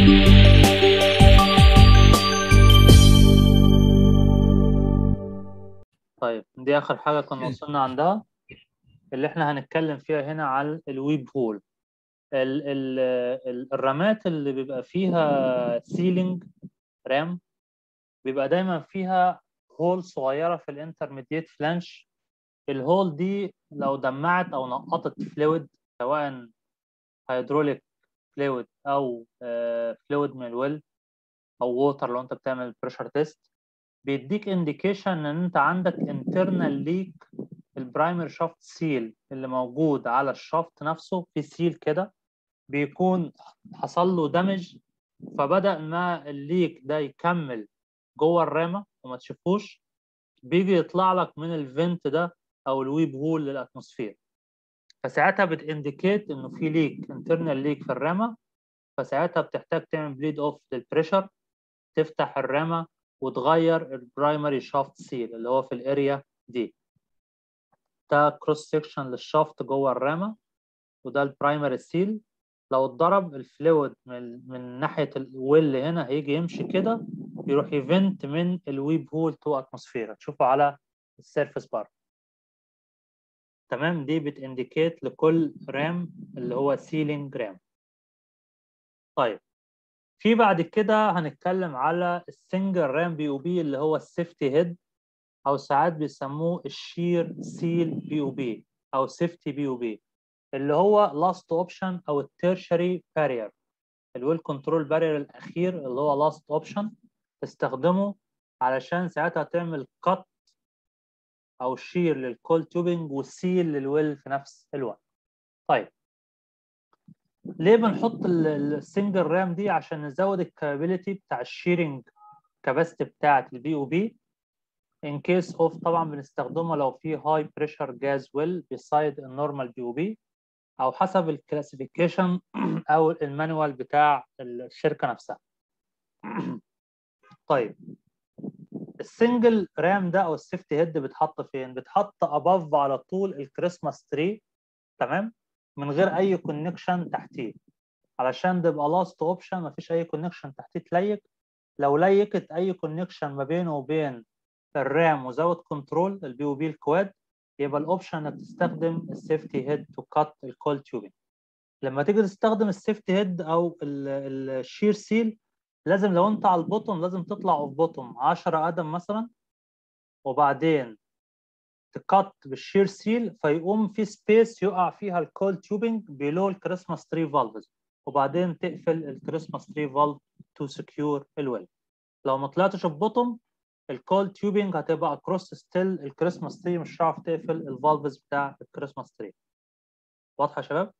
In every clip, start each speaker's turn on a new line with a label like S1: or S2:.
S1: طيب دي اخر حاجه كنا وصلنا عندها اللي احنا هنتكلم فيها هنا على الويب هول ال ال ال الرامات اللي بيبقى فيها سيلينج رام بيبقى دايما فيها هول صغيره في الانترميديت فلانش الهول دي لو دمعت او نقطت فلويد سواء هيدروليك فلويد او فلويد من الويل او ووتر لو انت بتعمل بريشر تيست بيديك انديكيشن ان انت عندك انترنال ليك البرايمري شافت سيل اللي موجود على الشافت نفسه في سيل كده بيكون حصل له دمج فبدا ما الليك ده يكمل جوه الرامه وما تشوفوش بيجي يطلع لك من الفنت ده او الويب هول للاتموسفير فساعتها بتانديكيت انه في ليك انترنال ليك في الرامه فساعتها بتحتاج تعمل بليد اوف للبريشر تفتح الرامه وتغير البرايمري شافت سيل اللي هو في الاريا دي ده كروس سيكشن للشافت جوه الرامه وده البرايمري سيل لو اتضرب الفلويد من من ناحيه الويل هنا هيجي يمشي كده يروح يفنت من الويب هول تو اتموسفير تشوفوا على السيرفيس بار تمام دي بتانديكيت لكل رام اللي هو سيلينج رام طيب في بعد كده هنتكلم على السنجل رام بي او بي اللي هو السيفتي هيد او ساعات بيسموه الشير سيل بي او بي او سيفتي بي او بي اللي هو لاست اوبشن او التيرشري بارير الويل كنترول بارير الاخير اللي هو لاست اوبشن تستخدمه علشان ساعتها تعمل كات او شير للكول تيوبنج وسيل للويل في نفس الوقت طيب ليه بنحط السنجل رام دي عشان نزود الكابابيلتي بتاع الشيرنج كاباسيتي بتاعه البي او بي ان كيس اوف طبعا بنستخدمه لو في هاي بريشر جاز ويل بيسايد النورمال بي او بي او حسب الكلاسيفيكيشن او المانوال بتاع الشركه نفسها طيب السنجل رام ده او السيفتي هيد بيتحط فين بيتحط اباف على طول الكريسماس تري تمام من غير اي كونكشن تحتيه علشان ده يبقى لاست اوبشن مفيش اي كونكشن تحتيه تليك لو ليكت اي كونكشن ما بينه وبين الرام وزود كنترول البي او بي الكواد يبقى الاوبشن انك تستخدم السيفتي هيد تو كات الكول تيوبنج لما تيجي تستخدم السيفتي هيد او الشير سيل لازم لو انت على البوتوم لازم تطلع اوف بوتوم 10 قدم مثلا وبعدين تكت بالشير سيل فيقوم في سبيس يقع فيها الكول تيوبنج بيلو الكريسماس تري فالفز وبعدين تقفل الكريسماس تري فالف تو سكيور الويل لو ما طلعتش في بوتوم الكول تيوبنج هتبقى اكروس ستيل الكريسماس تري مش هتعرف تقفل الفالفز بتاع الكريسماس تري واضحه يا شباب؟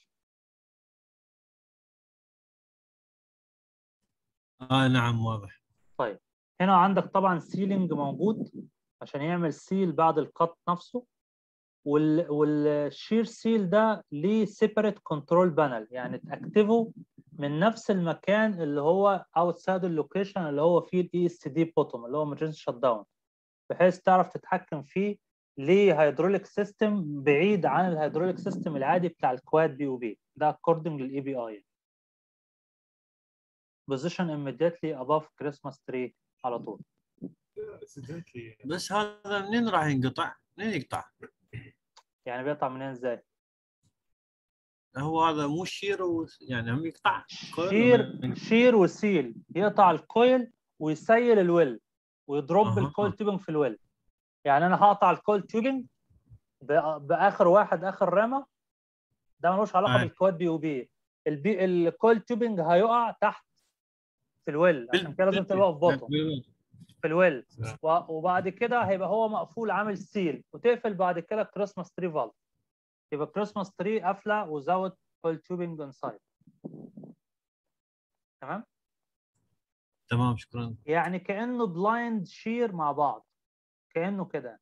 S2: اه نعم واضح
S1: طيب هنا عندك طبعا سيلينج موجود عشان يعمل سيل بعد الكت نفسه وال والشير سيل ده ليه سيبريت كنترول بانل يعني تاكتفه من نفس المكان اللي هو اوتسايد اللوكيشن اللي هو فيه الاي اس دي بوتوم اللي هو ايمرجنسي شت داون بحيث تعرف تتحكم فيه ليه هيدروليك سيستم بعيد عن الهيدروليك سيستم العادي بتاع الكواد بي او بي ده اكوردنج للاي بي اي بوزيشن immediately above Christmas tree على طول
S2: بس هذا منين راح ينقطع؟ منين يقطع؟
S1: يعني بيقطع منين ازاي؟
S2: هو هذا مو شير و... يعني هم يقطع كويل
S1: شير
S2: ولا-
S1: شير وسيل يقطع الكويل ويسيل الويل ويضرب
S2: أها.
S1: الكويل تيوبنج في الويل يعني انا هقطع الكويل تيوبنج ب- باخر واحد اخر رامه ده ملوش علاقه
S2: أي.
S1: بالكواد بي او بي البي الكويل تيوبنج هيقع تحت في الويل عشان كده لازم تبقى في بوتوم في الويل و- وبعد كده هيبقى هو مقفول عامل سيل وتقفل بعد كده كريسماس تري فالف يبقى كريسماس تري قافله وزود كويل تيوبنج انسايد تمام
S2: تمام شكرا
S1: يعني كانه بلايند شير مع بعض كانه كده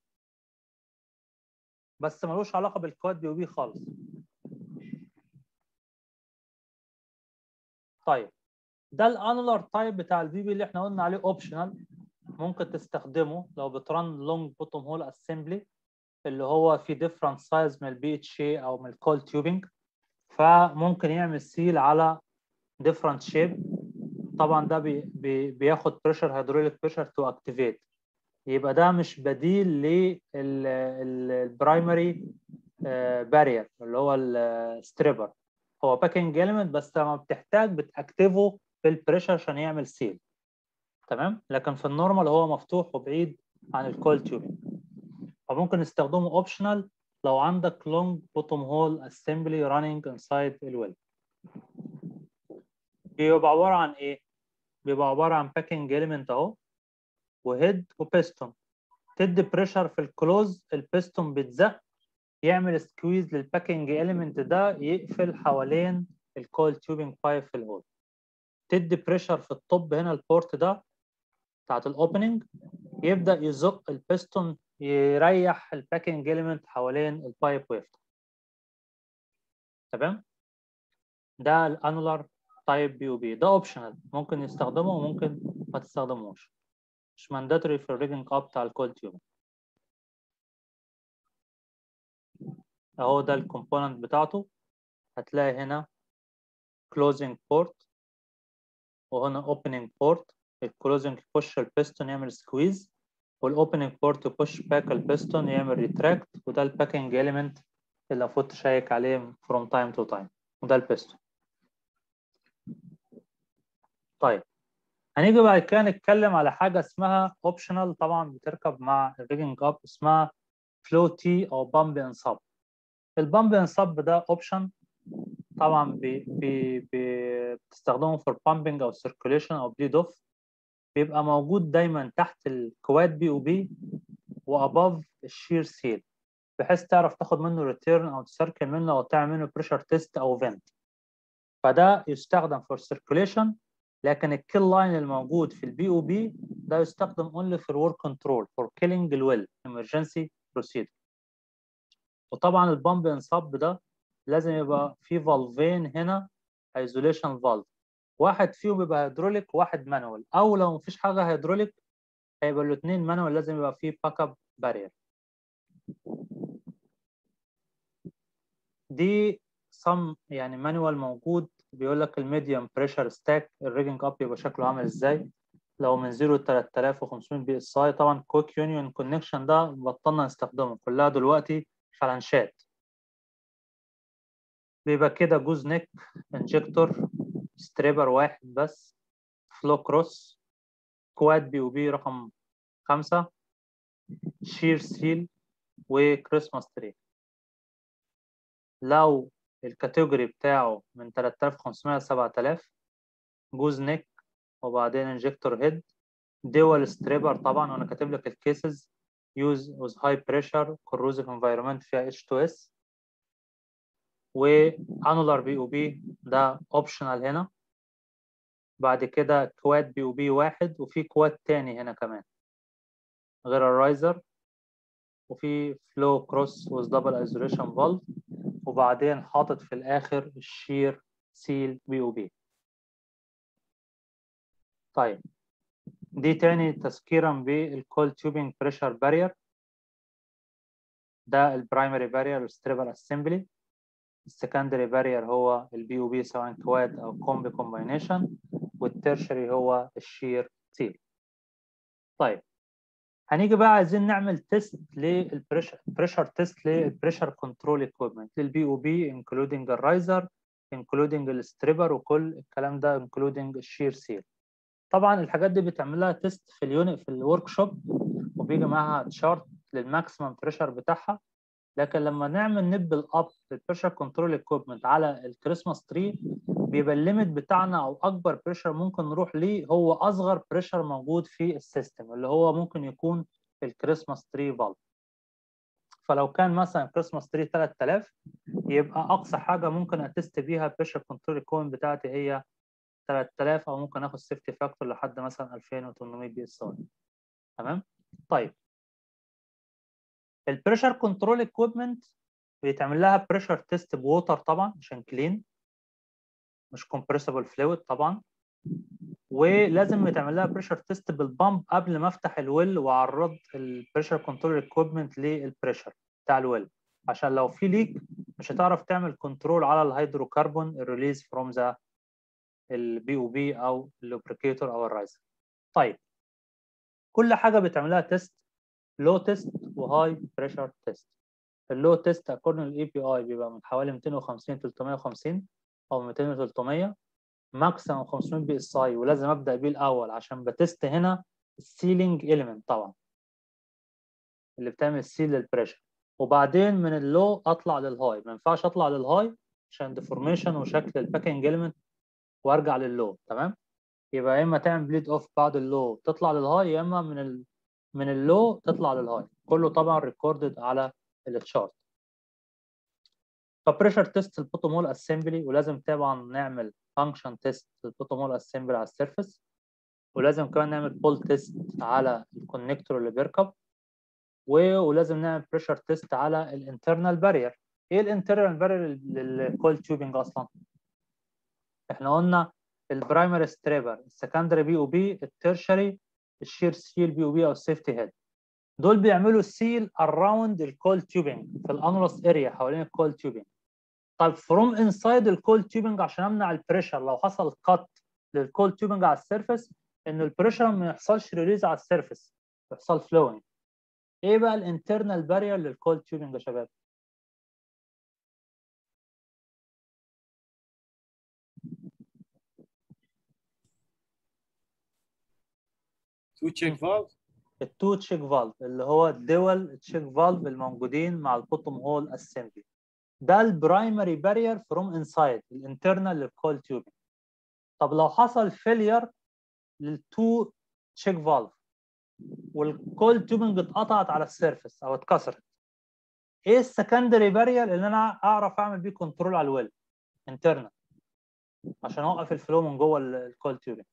S1: بس ملوش علاقه بالكواد بي او بي خالص طيب ده الانولار تايب بتاع الفي بي اللي احنا قلنا عليه اوبشنال ممكن تستخدمه لو بترن لونج بوتوم هول اسمبلي اللي هو في ديفرنت سايز من البي اتش اي او من الكول تيوبنج فممكن يعمل سيل على ديفرنت شيب طبعا ده بي بي بياخد بريشر هيدروليك بريشر تو اكتيفيت يبقى ده مش بديل للبرايمري بارير اللي هو الستريبر هو باكينج اليمنت بس لما بتحتاج بتاكتيفه بالبريشر عشان يعمل سيل تمام لكن في النورمال هو مفتوح وبعيد عن الكول تيوبينج فممكن نستخدمه اوبشنال لو عندك لونج بوتوم هول اسمبلي راننج انسايد الويل بيبقى عباره عن ايه بيبقى عباره عن باكينج اليمنت اهو وهيد وبيستون تدي بريشر في الكلوز البيستون بيتزق يعمل سكويز للباكينج اليمنت ده يقفل حوالين الكول تيوبينج بايب في الهول تدي بريشر في الطب هنا البورت ده بتاعت الاوبننج يبدا يزق البيستون يريح الباكينج اليمنت حوالين البايب ويفتح تمام ده الانولار تايب بي او بي ده اوبشنال ممكن يستخدمه وممكن ما تستخدموش مش مانداتوري في الريجنج اب بتاع الكول تيوب اهو ده الكومبوننت بتاعته هتلاقي هنا closing port وهنا opening port الكلوزنج يخش البيستون يعمل سكويز والاوبننج بورت يخش باك البيستون يعمل ريتراكت وده الباكينج اليمنت اللي المفروض تشيك عليه from time to time وده البيستون طيب هنيجي بعد كده نتكلم على حاجه اسمها اوبشنال طبعا بتركب مع الريجنج اب اسمها فلو تي او بامب ان سب البامب ان سب ده اوبشن طبعا بي بي بي بتستخدمه في البامبنج او سيركوليشن او بليد اوف بيبقى موجود دايما تحت الكواد بي او بي واباف الشير سيل بحيث تعرف تاخد منه ريتيرن او تسيركل منه او تعمل منه بريشر تيست او فنت فده يستخدم فور سيركوليشن لكن الكيل لاين الموجود في البي او بي ده يستخدم اونلي في الورك كنترول فور كيلينج الويل emergency بروسيدر وطبعا البامب ان سب ده لازم يبقى في فالفين هنا ايزوليشن فالف واحد فيهم بيبقى هيدروليك وواحد مانوال او لو مفيش حاجه هيدروليك هيبقى الاثنين مانوال لازم يبقى فيه باك اب بارير دي صم يعني مانوال موجود بيقول لك الميديوم بريشر ستاك الريجنج اب يبقى شكله عامل ازاي لو من 0 ل 3500 بي اس اي طبعا كويك يونيون كونكشن ده بطلنا نستخدمه كلها دلوقتي فلانشات بيبقى كده جوز نيك انجكتور ستريبر واحد بس فلو كروس كواد بي او بي رقم خمسة شير سيل وكريسماس تري لو الكاتيجوري بتاعه من 3500 ل 7000 جوز نيك وبعدين انجكتور هيد دول ستريبر طبعا وانا كاتب لك الكيسز يوز with high pressure corrosive environment فيها H2S وانولار بي او بي ده اوبشنال هنا بعد كده كواد بي او بي واحد وفي كواد تاني هنا كمان غير الرايزر وفي فلو كروس with double isolation valve وبعدين حاطط في الاخر الشير سيل بي او بي طيب دي تاني تذكيرا بالكول تيوبينج بريشر بارير ده البرايمري بارير الستريبل اسمبلي السكندري بارير هو البي او بي سواء كواد او كومبي كومباينيشن والترشري هو الشير سيل طيب هنيجي بقى عايزين نعمل تيست للبريشر بريشر تيست للبريشر كنترول اكويبمنت للبي او بي انكلودنج الرايزر انكلودنج الستريبر وكل الكلام ده انكلودنج الشير سيل طبعا الحاجات دي بتعمل لها تيست في اليونت في الورك شوب وبيجي معاها تشارت للماكسيمم بريشر بتاعها لكن لما نعمل نبل اب للبريشر كنترول اكويبمنت على الكريسماس تري بيبقى الليميت بتاعنا او اكبر بريشر ممكن نروح ليه هو اصغر بريشر موجود في السيستم اللي هو ممكن يكون في الكريسماس تري فالف فلو كان مثلا كريسماس تري 3000 يبقى اقصى حاجه ممكن اتست بيها البريشر كنترول اكويبمنت بتاعتي هي 3000 او ممكن اخد سيفتي فاكتور لحد مثلا 2800 بي اس اي تمام طيب البريشر كنترول اكويبمنت بيتعمل لها بريشر تيست بووتر طبعا عشان كلين مش كومبريسبل فلويد طبعا ولازم يتعمل لها بريشر تيست بالبامب قبل ما افتح الويل واعرض البريشر كنترول اكويبمنت للبريشر بتاع الويل عشان لو في ليك مش هتعرف تعمل كنترول على الهيدروكربون الريليز فروم ذا البي او بي او اللوبريكيتور او الرايزر طيب كل حاجه بتعملها تيست لو تيست وهاي بريشر تيست اللو تيست اكوردنج للاي بي اي بيبقى من حوالي 250 350 او 200 300 ماكسيموم 500 بي اس اي ولازم ابدا بيه الاول عشان بتست هنا السيلينج اليمنت طبعا اللي بتعمل سيل للبريشر وبعدين من اللو اطلع للهاي ما ينفعش اطلع للهاي عشان ديفورميشن وشكل الباكينج اليمنت وارجع لللو تمام يبقى يا اما تعمل بليد اوف بعد اللو تطلع للهاي يا اما من ال... من اللو تطلع للهاي كله طبعا ريكوردد على التشارت فبريشر تيست البوتوم هول اسمبلي ولازم طبعا نعمل فانكشن تيست البوتوم هول اسمبلي على السيرفيس ولازم كمان نعمل بول تيست على الكونكتور اللي بيركب ولازم نعمل بريشر تيست على الانترنال بارير ايه الانترنال بارير للكول تيوبنج اصلا احنا قلنا البرايمري ستريبر السكندري بي او بي التيرشري الشير سيل بي او بي او السيفتي هيد دول بيعملوا سيل اراوند الكول تيوبنج في الانولس اريا حوالين الكول تيوبنج طيب فروم انسايد الكول تيوبنج عشان امنع البريشر لو حصل كات للكول تيوبنج على السيرفيس ان البريشر ما يحصلش ريليز على السيرفيس يحصل فلوينج ايه بقى الانترنال بارير للكول تيوبنج يا شباب
S2: تو تشيك فالف
S1: التو تشيك فالف اللي هو الدول تشيك فالف الموجودين مع البوتوم هول اسمبلي ده البرايمري بارير فروم انسايد الانترنال للكول تيوبنج طب لو حصل فيلير للتو تشيك فالف والكول تيوبنج اتقطعت على السيرفيس او اتكسرت ايه السكندري بارير اللي انا اعرف اعمل بيه كنترول على الويل انترنال عشان اوقف الفلو من جوه الكول تيوبنج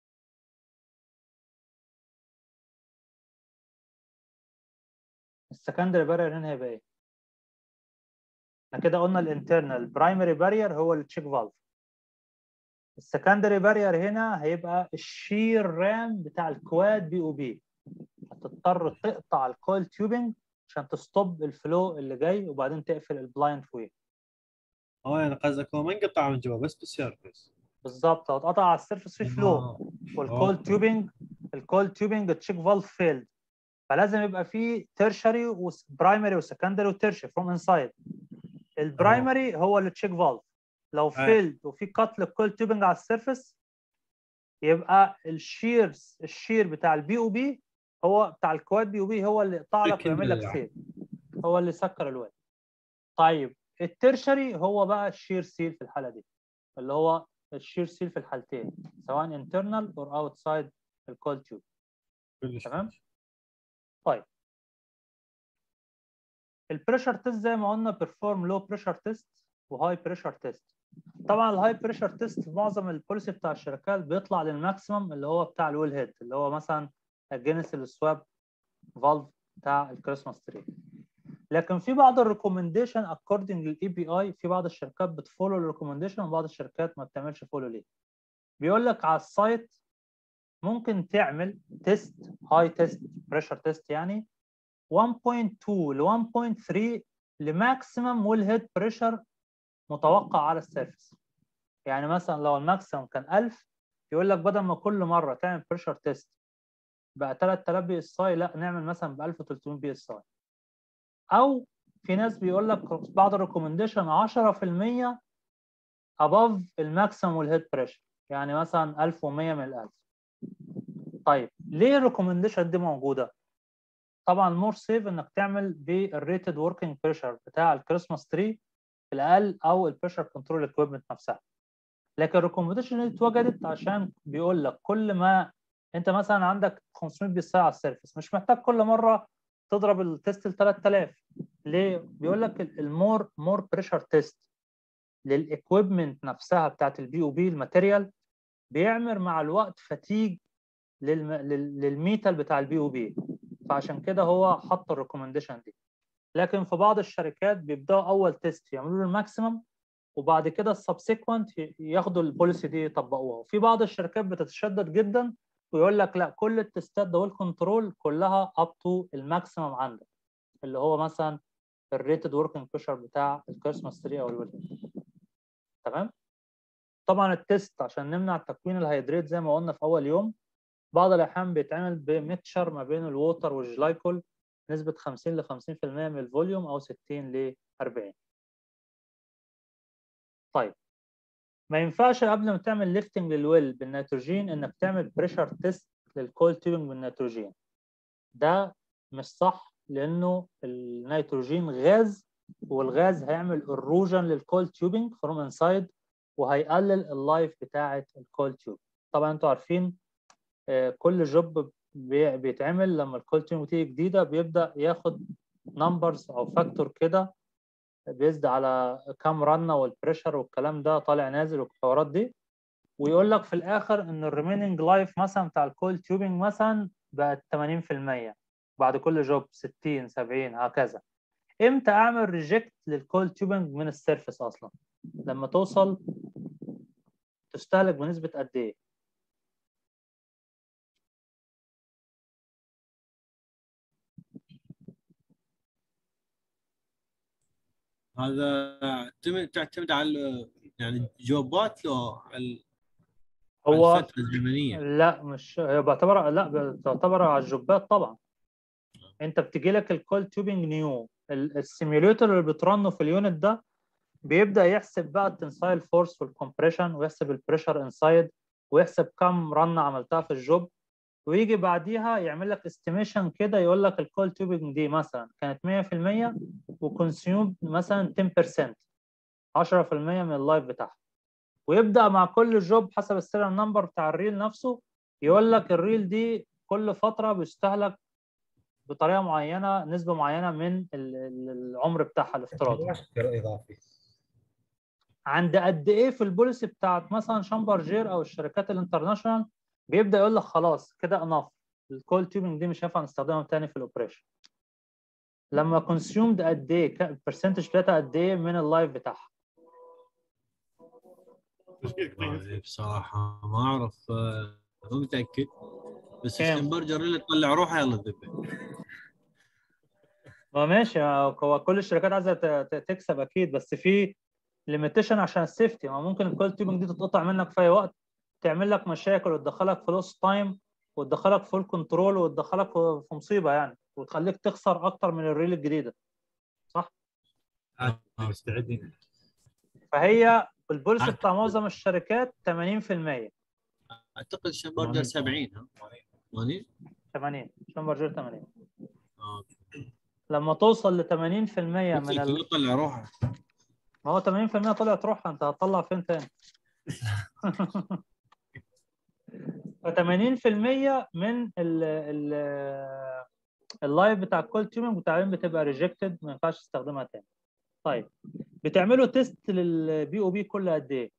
S1: السكندري بارير هنا هيبقى ايه؟ احنا كده قلنا الانترنال برايمري بارير هو التشيك فالف السكندري بارير هنا هيبقى الشير رام بتاع الكواد بي او بي هتضطر تقطع الكويل تيوبنج عشان تستوب الفلو اللي جاي وبعدين تقفل البلايند فويل
S2: اه يعني قصدك هو ما انقطع من جوا بس بالسيرفيس
S1: بالظبط لو اتقطع على السيرفيس في فلو
S2: آه.
S1: والكول
S2: أوكي.
S1: تيوبنج الكول تيوبنج التشيك فالف فيلد فلازم يبقى في تيرشري وبرايمري وسكندري وتيرشري فروم انسايد البرايمري هو التشيك فالف لو
S2: أيوة.
S1: فيلد وفي كات للكول تيوبنج على السيرفيس يبقى الشيرز الشير بتاع البي او بي هو بتاع الكواد بي او بي هو اللي يقطع لك
S2: لكن
S1: ويعمل لك
S2: ال-
S1: فيل هو اللي يسكر الويل طيب الترشري هو بقى الشير سيل في الحاله دي اللي هو الشير سيل في الحالتين سواء انترنال اور اوتسايد الكول تيوب
S2: كلش
S1: تمام.
S2: كلش.
S1: البريشر تيست زي ما قلنا بيرفورم لو بريشر تيست وهاي بريشر تيست طبعا الهاي بريشر تيست في معظم البوليسي بتاع الشركات بيطلع للماكسيمم اللي هو بتاع الويل هيد اللي هو مثلا اجينست السواب فالف بتاع الكريسماس تري لكن في بعض الريكومنديشن اكوردنج للاي بي اي في بعض الشركات بتفولو الريكومنديشن وبعض الشركات ما بتعملش فولو ليه بيقول لك على السايت ممكن تعمل تيست هاي تيست بريشر تيست يعني 1.2 ل 1.3 لماكسيمم ويل هيد بريشر متوقع على السيرفيس يعني مثلا لو الماكسيمم كان 1000 يقول لك بدل ما كل مره تعمل بريشر تيست بقى 3000 بي اس اي لا نعمل مثلا ب 1300 بي اس اي او في ناس بيقول لك بعض الريكومنديشن 10% above الماكسيمم والهيد بريشر يعني مثلا 1100 من ال 1000 طيب ليه الريكومنديشن دي موجوده؟ طبعا مور سيف انك تعمل بالريتد وركينج بريشر بتاع الكريسماس تري الاقل او البريشر كنترول اكويبمنت نفسها لكن الريكومنديشن دي اتوجدت عشان بيقول لك كل ما انت مثلا عندك 500 بي ساعه على السيرفيس مش محتاج كل مره تضرب التيست ل 3000 ليه؟ بيقول لك المور مور بريشر تيست للاكويبمنت نفسها بتاعت البي او بي الماتيريال بيعمل مع الوقت فتيج للم... لل- للميتال بتاع البي او بي فعشان كده هو حط الريكومنديشن دي لكن في بعض الشركات بيبداوا اول تيست يعملوا له الماكسيمم وبعد كده السبسيكونت ياخدوا البوليسي دي يطبقوها وفي بعض الشركات بتتشدد جدا ويقول لك لا كل التستات ده والكنترول كلها اب تو الماكسيمم عندك اللي هو مثلا الريتد وركينج بريشر بتاع الكريسماس تري او الويل تمام طبعا التيست عشان نمنع تكوين الهيدريت زي ما قلنا في اول يوم بعض الاحيان بيتعمل بميكشر ما بين الووتر والجلايكول نسبه 50 ل 50% من الفوليوم او 60 ل 40 طيب ما ينفعش قبل ما تعمل ليفتنج للويل بالنيتروجين انك تعمل بريشر تيست للكول تيوبنج بالنيتروجين ده مش صح لانه النيتروجين غاز والغاز هيعمل اروجن للكول تيوبنج فروم انسايد وهيقلل اللايف بتاعه الكول تيوب طبعا انتوا عارفين آه، كل جوب بي- بيتعمل لما الكول تيوب تيجي جديده بيبدا ياخد نمبرز او فاكتور كده بيزد على كام رنه والبريشر والكلام ده طالع نازل والحوارات دي ويقول لك في الاخر ان الريميننج لايف مثلا بتاع الكول تيوبنج مثلا بقت 80% بعد كل جوب 60 70 هكذا امتى اعمل ريجكت للكول تيوبنج من السيرفيس اصلا لما توصل تستهلك بنسبه قد ايه
S2: هذا تعتمد تعتمد على يعني جوبات لو على
S1: هو
S2: على الفتره الزمنيه
S1: لا مش هي بعتبر لا بتعتبر على الجوبات طبعا انت بتجي لك الكول تيوبنج نيو السيميوليتر اللي بترنه في اليونت ده بيبدا يحسب بقى التنسايل فورس والكمبريشن ويحسب البريشر انسايد ويحسب كم رنه عملتها في الجوب ويجي بعديها يعمل لك استيميشن كده يقول لك الكول تيوبنج دي مثلا كانت 100% وكونسيوم مثلا 10% 10% من اللايف بتاعها ويبدا مع كل جوب حسب السيريال نمبر بتاع الريل نفسه يقول لك الريل دي كل فتره بيستهلك بطريقه معينه نسبه معينه من ال- ال- العمر بتاعها الافتراضي
S3: مؤشر اضافي
S1: عند قد ايه في البوليسي بتاعت مثلا شامبرجير او الشركات الانترناشونال بيبدا يقول لك خلاص كده اناف الكول تيوبنج دي مش هينفع نستخدمها تاني في الاوبريشن لما كونسيومد قد ايه البرسنتج بتاعتها قد ايه من اللايف بتاعها
S2: هذه بصراحه ما اعرف آه، مو متاكد بس
S1: كام؟
S2: الشمبرجر اللي طلع روحه يلا ذبه
S1: ما ماشي هو كل الشركات عايزه ت- ت- تكسب اكيد بس في ليميتيشن عشان السيفتي ما ممكن الكول تيوبنج دي تتقطع منك في اي وقت تعمل لك مشاكل وتدخلك في لوس تايم وتدخلك فول كنترول وتدخلك في في مصيبه يعني وتخليك تخسر اكتر من الريل الجديده
S3: مستعدين
S1: فهي البوليسي
S2: عارف.
S1: بتاع معظم الشركات 80%
S2: اعتقد الشمبرجر 70 ها 80
S1: 80 شامبرجير 80
S2: اه
S1: لما توصل ل 80% من ال...
S2: اللي طلع روحه
S1: ما هو 80% طلعت روحها انت هتطلع فين تاني؟ ف 80% من ال ال اللايف بتاع الكول تيومنج وتعبين بتبقى ريجكتد ما ينفعش تستخدمها تاني. طيب بتعملوا تيست للبي او بي كل قد ايه؟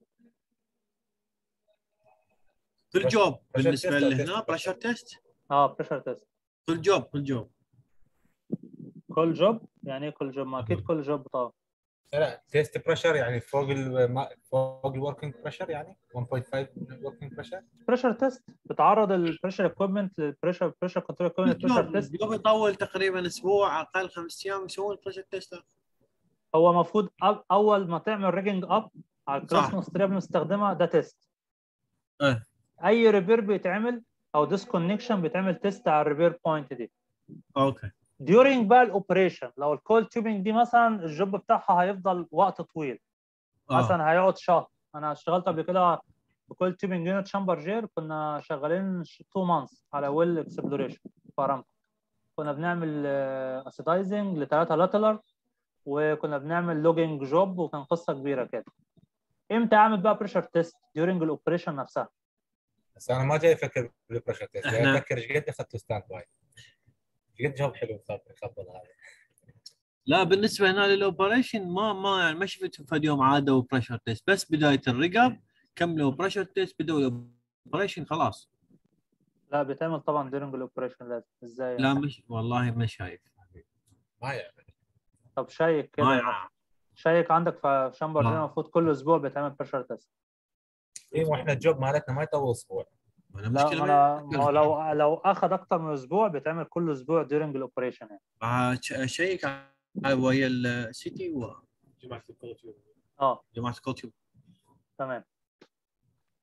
S2: كل جوب
S3: pressure
S2: بالنسبه
S3: test أو
S2: اللي
S3: test
S2: هنا
S3: pressure؟
S2: بريشر تيست
S1: اه بريشر تيست
S2: كل جوب كل جوب
S1: كل جوب يعني ايه كل جوب؟ ما اكيد كل جوب طبعا
S3: لا تيست بريشر يعني فوق ال فوق الوركينج بريشر يعني 1.5 وركينج بريشر
S1: بريشر تيست بتعرض البريشر اكويبمنت للبريشر بريشر كنترول اكويبمنت بريشر
S2: الجوب
S1: تيست
S2: الجوب يطول تقريبا اسبوع اقل خمس ايام يسوون بريشر تيست
S1: هو المفروض أب- اول ما تعمل ريجنج اب على
S2: صح.
S1: الكريسماس تري قبل ما تستخدمها ده تيست
S2: إيه.
S1: اي ريبير بيتعمل او ديسكونكشن بيتعمل تيست على الريبير بوينت دي
S2: اوكي
S1: during بقى الاوبريشن لو الكول تيوبنج دي مثلا الجوب بتاعها هيفضل وقت طويل
S2: آه.
S1: مثلا هيقعد شهر انا اشتغلت قبل كده بكول تيوبنج يونت شامبرجير كنا شغالين 2 مانثs على ويل اكسبلوريشن في ارامكو كنا بنعمل اسيدايزنج لثلاثه لاتلر وكنا بنعمل لوجينج جوب وكان قصه كبيره كده امتى اعمل بقى بريشر تيست during الاوبريشن نفسها
S3: بس انا ما جاي افكر بالبريشر تيست جاي
S2: إحنا-
S3: افكر ايش قد اخذته ستاند باي ايش قد جوب حلو خبل هذا
S2: لا بالنسبه هنا للاوبريشن ما ما يعني ما شفت فد يوم عادوا بريشر تيست بس بدايه الرقب كملوا بريشر تيست بدوا الاوبريشن خلاص
S1: لا بيتعمل طبعا during الاوبريشن لازم ازاي يعني؟
S2: لا مش والله ما شايف
S3: ما يعني
S1: طب شيك
S2: ما
S1: كده
S2: يع-
S1: شيك عندك في شامبرجير
S2: آه.
S1: المفروض كل اسبوع بيتعمل بريشر تيست
S3: اي واحنا الجوب مالتنا ما يطول اسبوع
S2: انا
S1: لا
S2: مشكله
S1: ما أنا- ما هو لو لو اخذ اكتر من اسبوع بيتعمل كل اسبوع during الاوبريشن يعني
S2: مع ش- شيك على- ويا السيتي وجماعه
S1: اه
S2: الكوتشيوب
S1: تمام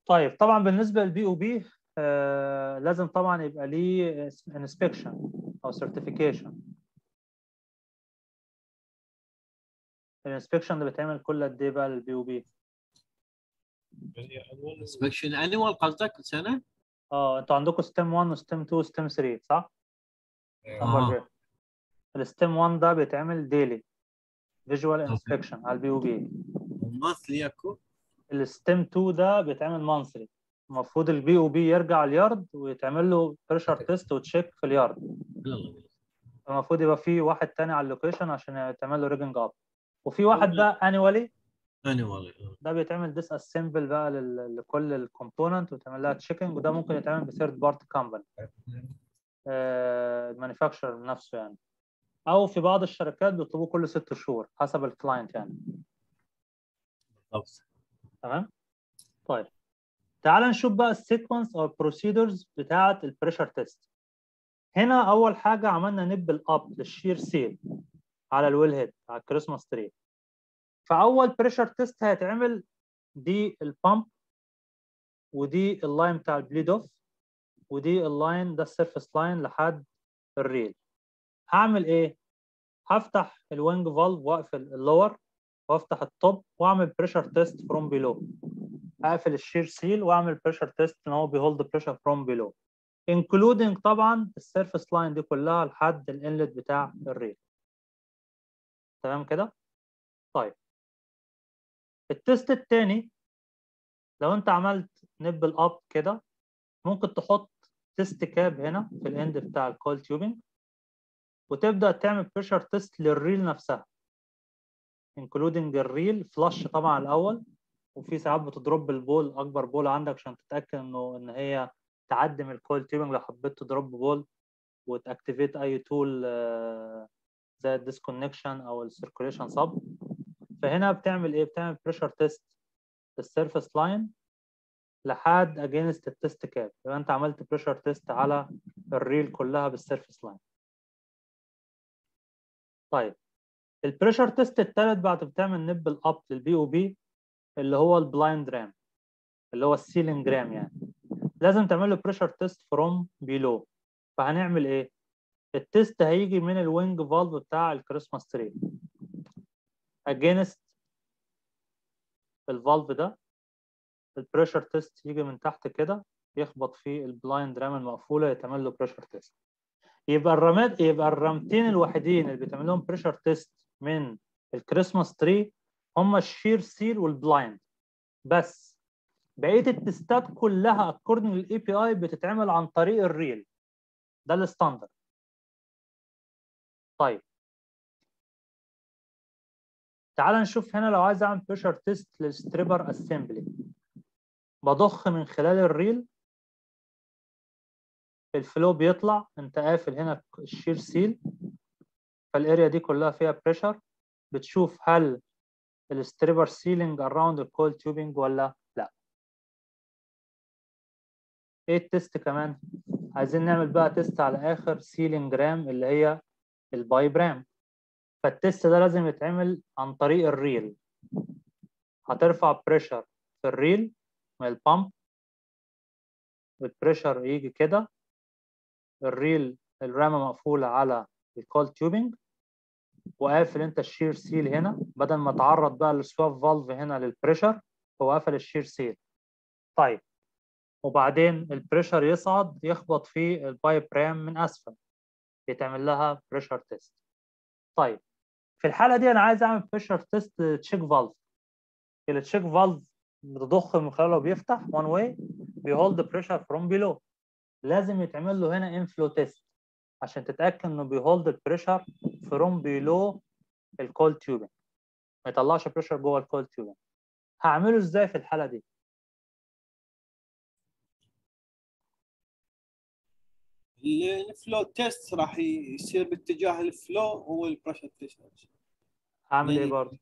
S1: طيب طبعا بالنسبه للبي او بي لازم طبعا يبقى ليه انسبكشن او سيرتيفيكيشن الانسبكشن ده بيتعمل كل قد ايه بقى للبي او بي
S2: انسبكشن انيوال قصدك سنه؟
S1: اه انتوا عندكم ستيم 1 وستيم 2 وستيم 3 صح؟
S2: آه.
S1: الستيم 1 ده بيتعمل ديلي فيجوال انسبكشن على البي او بي
S2: مانثلي اكو
S1: الستيم 2 ده بيتعمل مانثلي المفروض البي او بي يرجع اليارد ويتعمل له بريشر تيست وتشيك في اليارد
S2: يلا
S1: المفروض يبقى في واحد تاني على اللوكيشن عشان يتعمل له ريجنج اب وفي واحد بقى انيوالي
S2: انيوال
S1: ده بيتعمل ديس اسمبل بقى لل- لكل الكومبوننت وتعمل لها تشيكنج وده ممكن يتعمل بثيرد بارتي كومباني المانيفاكتشر نفسه يعني او في بعض الشركات بيطلبوه كل ست شهور حسب الكلاينت يعني تمام طيب تعال نشوف بقى السيكونس او البروسيدرز بتاعه البريشر تيست هنا اول حاجه عملنا نب الاب للشير سيل على الويل هيد على الكريسماس تري فاول بريشر تيست هيتعمل دي البامب ودي اللاين بتاع البليد اوف ودي اللاين ده السيرفيس لاين لحد الريل هعمل ايه هفتح الوينج فالف واقفل اللور وافتح التوب واعمل بريشر تيست فروم بيلو اقفل الشير سيل واعمل بريشر تيست ان هو بيهولد بريشر فروم بيلو انكلودنج طبعا السيرفيس لاين دي كلها لحد الانلت بتاع الريل تمام كده طيب التيست التاني لو انت عملت نب الاب كده ممكن تحط تيست كاب هنا في الاند بتاع الكول تيوبنج وتبدا تعمل بريشر تيست للريل نفسها انكلودنج الريل فلاش طبعا الاول وفي ساعات بتضرب البول اكبر بول عندك عشان تتاكد انه ان هي تعدي من الكول تيوبنج لو حبيت تضرب بول وتاكتيفيت اي تول زي الديسكونكشن او السيركوليشن سب فهنا بتعمل ايه بتعمل بريشر تيست للسيرفيس لاين لحد اجينست التست كاب يبقى انت عملت بريشر تيست على الريل كلها بالسيرفيس لاين طيب البريشر تيست الثالث بعد ما بتعمل نب الاب للبي او بي اللي هو البلايند رام اللي هو السيلينج رام يعني لازم تعمل له بريشر تيست فروم بيلو فهنعمل ايه التيست هيجي من الوينج فالف بتاع الكريسماس تري اجينست الفالف ده البريشر تيست يجي من تحت كده يخبط في البلايند رام المقفوله يتعمل له بريشر تيست يبقى الرامات يبقى الرامتين الوحيدين اللي بيتعمل لهم بريشر تيست من الكريسماس تري هم الشير سيل والبلايند بس بقيه التستات كلها اكوردنج للاي بي اي بتتعمل عن طريق الريل ده الستاندرد طيب تعال نشوف هنا لو عايز اعمل بريشر تيست للستريبر اسمبلي بضخ من خلال الريل الفلو بيطلع انت قافل هنا الشير سيل فالاريا دي كلها فيها بريشر بتشوف هل الستريبر سيلينج اراوند الكول تيوبنج ولا لا ايه التست كمان عايزين نعمل بقى تيست على اخر سيلينج رام اللي هي البايب رام فالتست ده لازم يتعمل عن طريق الريل هترفع بريشر في الريل من البامب والبريشر يجي كده الريل الرامة مقفولة على الكول تيوبنج وقافل انت الشير سيل هنا بدل ما تعرض بقى للسواف فالف هنا للبريشر هو قفل الشير سيل طيب وبعدين البريشر يصعد يخبط في البايب رام من اسفل يتعمل لها بريشر تيست طيب في الحالة دي انا عايز اعمل بريشر تيست تشيك فالف التشيك فالف بتضخ من خلاله بيفتح وان واي بيهولد بريشر فروم بيلو لازم يتعمل له هنا انفلو تيست عشان تتاكد انه بيهولد البريشر فروم بيلو الكول تيوبنج ما يطلعش بريشر جوه الكول تيوبنج هعمله ازاي في الحاله دي
S2: الفلو تيست راح يصير باتجاه الفلو هو البريشر تيست
S1: هعمل ايه
S2: يعني-
S1: برضه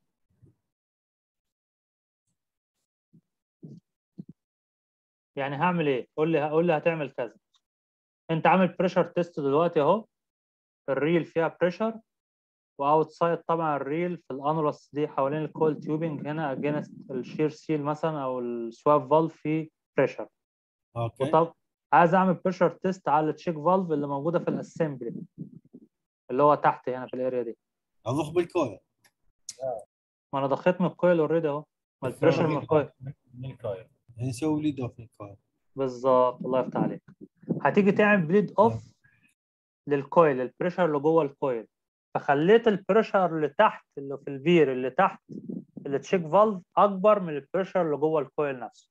S1: يعني هعمل ايه قول لي قول لي هتعمل كذا انت عامل بريشر تيست دلوقتي اهو الريل فيها بريشر واوتسايد طبعا الريل في الانولس دي حوالين الكول تيوبنج هنا اجينست الشير سيل مثلا او السواب فالف في بريشر
S2: اوكي
S1: وطب عايز اعمل بريشر تيست على التشيك فالف اللي موجوده في الاسمبلي اللي هو تحت هنا في الاريا دي
S2: اضخ بالكويل
S1: ما انا ضخيت من الكويل اوريدي اهو ما البريشر من الكويل
S3: من الكويل
S2: نسوي ليد اوف الكويل
S1: بالظبط الله يفتح عليك هتيجي تعمل بليد اوف للكويل البريشر اللي جوه الكويل فخليت البريشر اللي تحت اللي في الفير اللي تحت اللي تشيك فالف اكبر من البريشر اللي جوه الكويل نفسه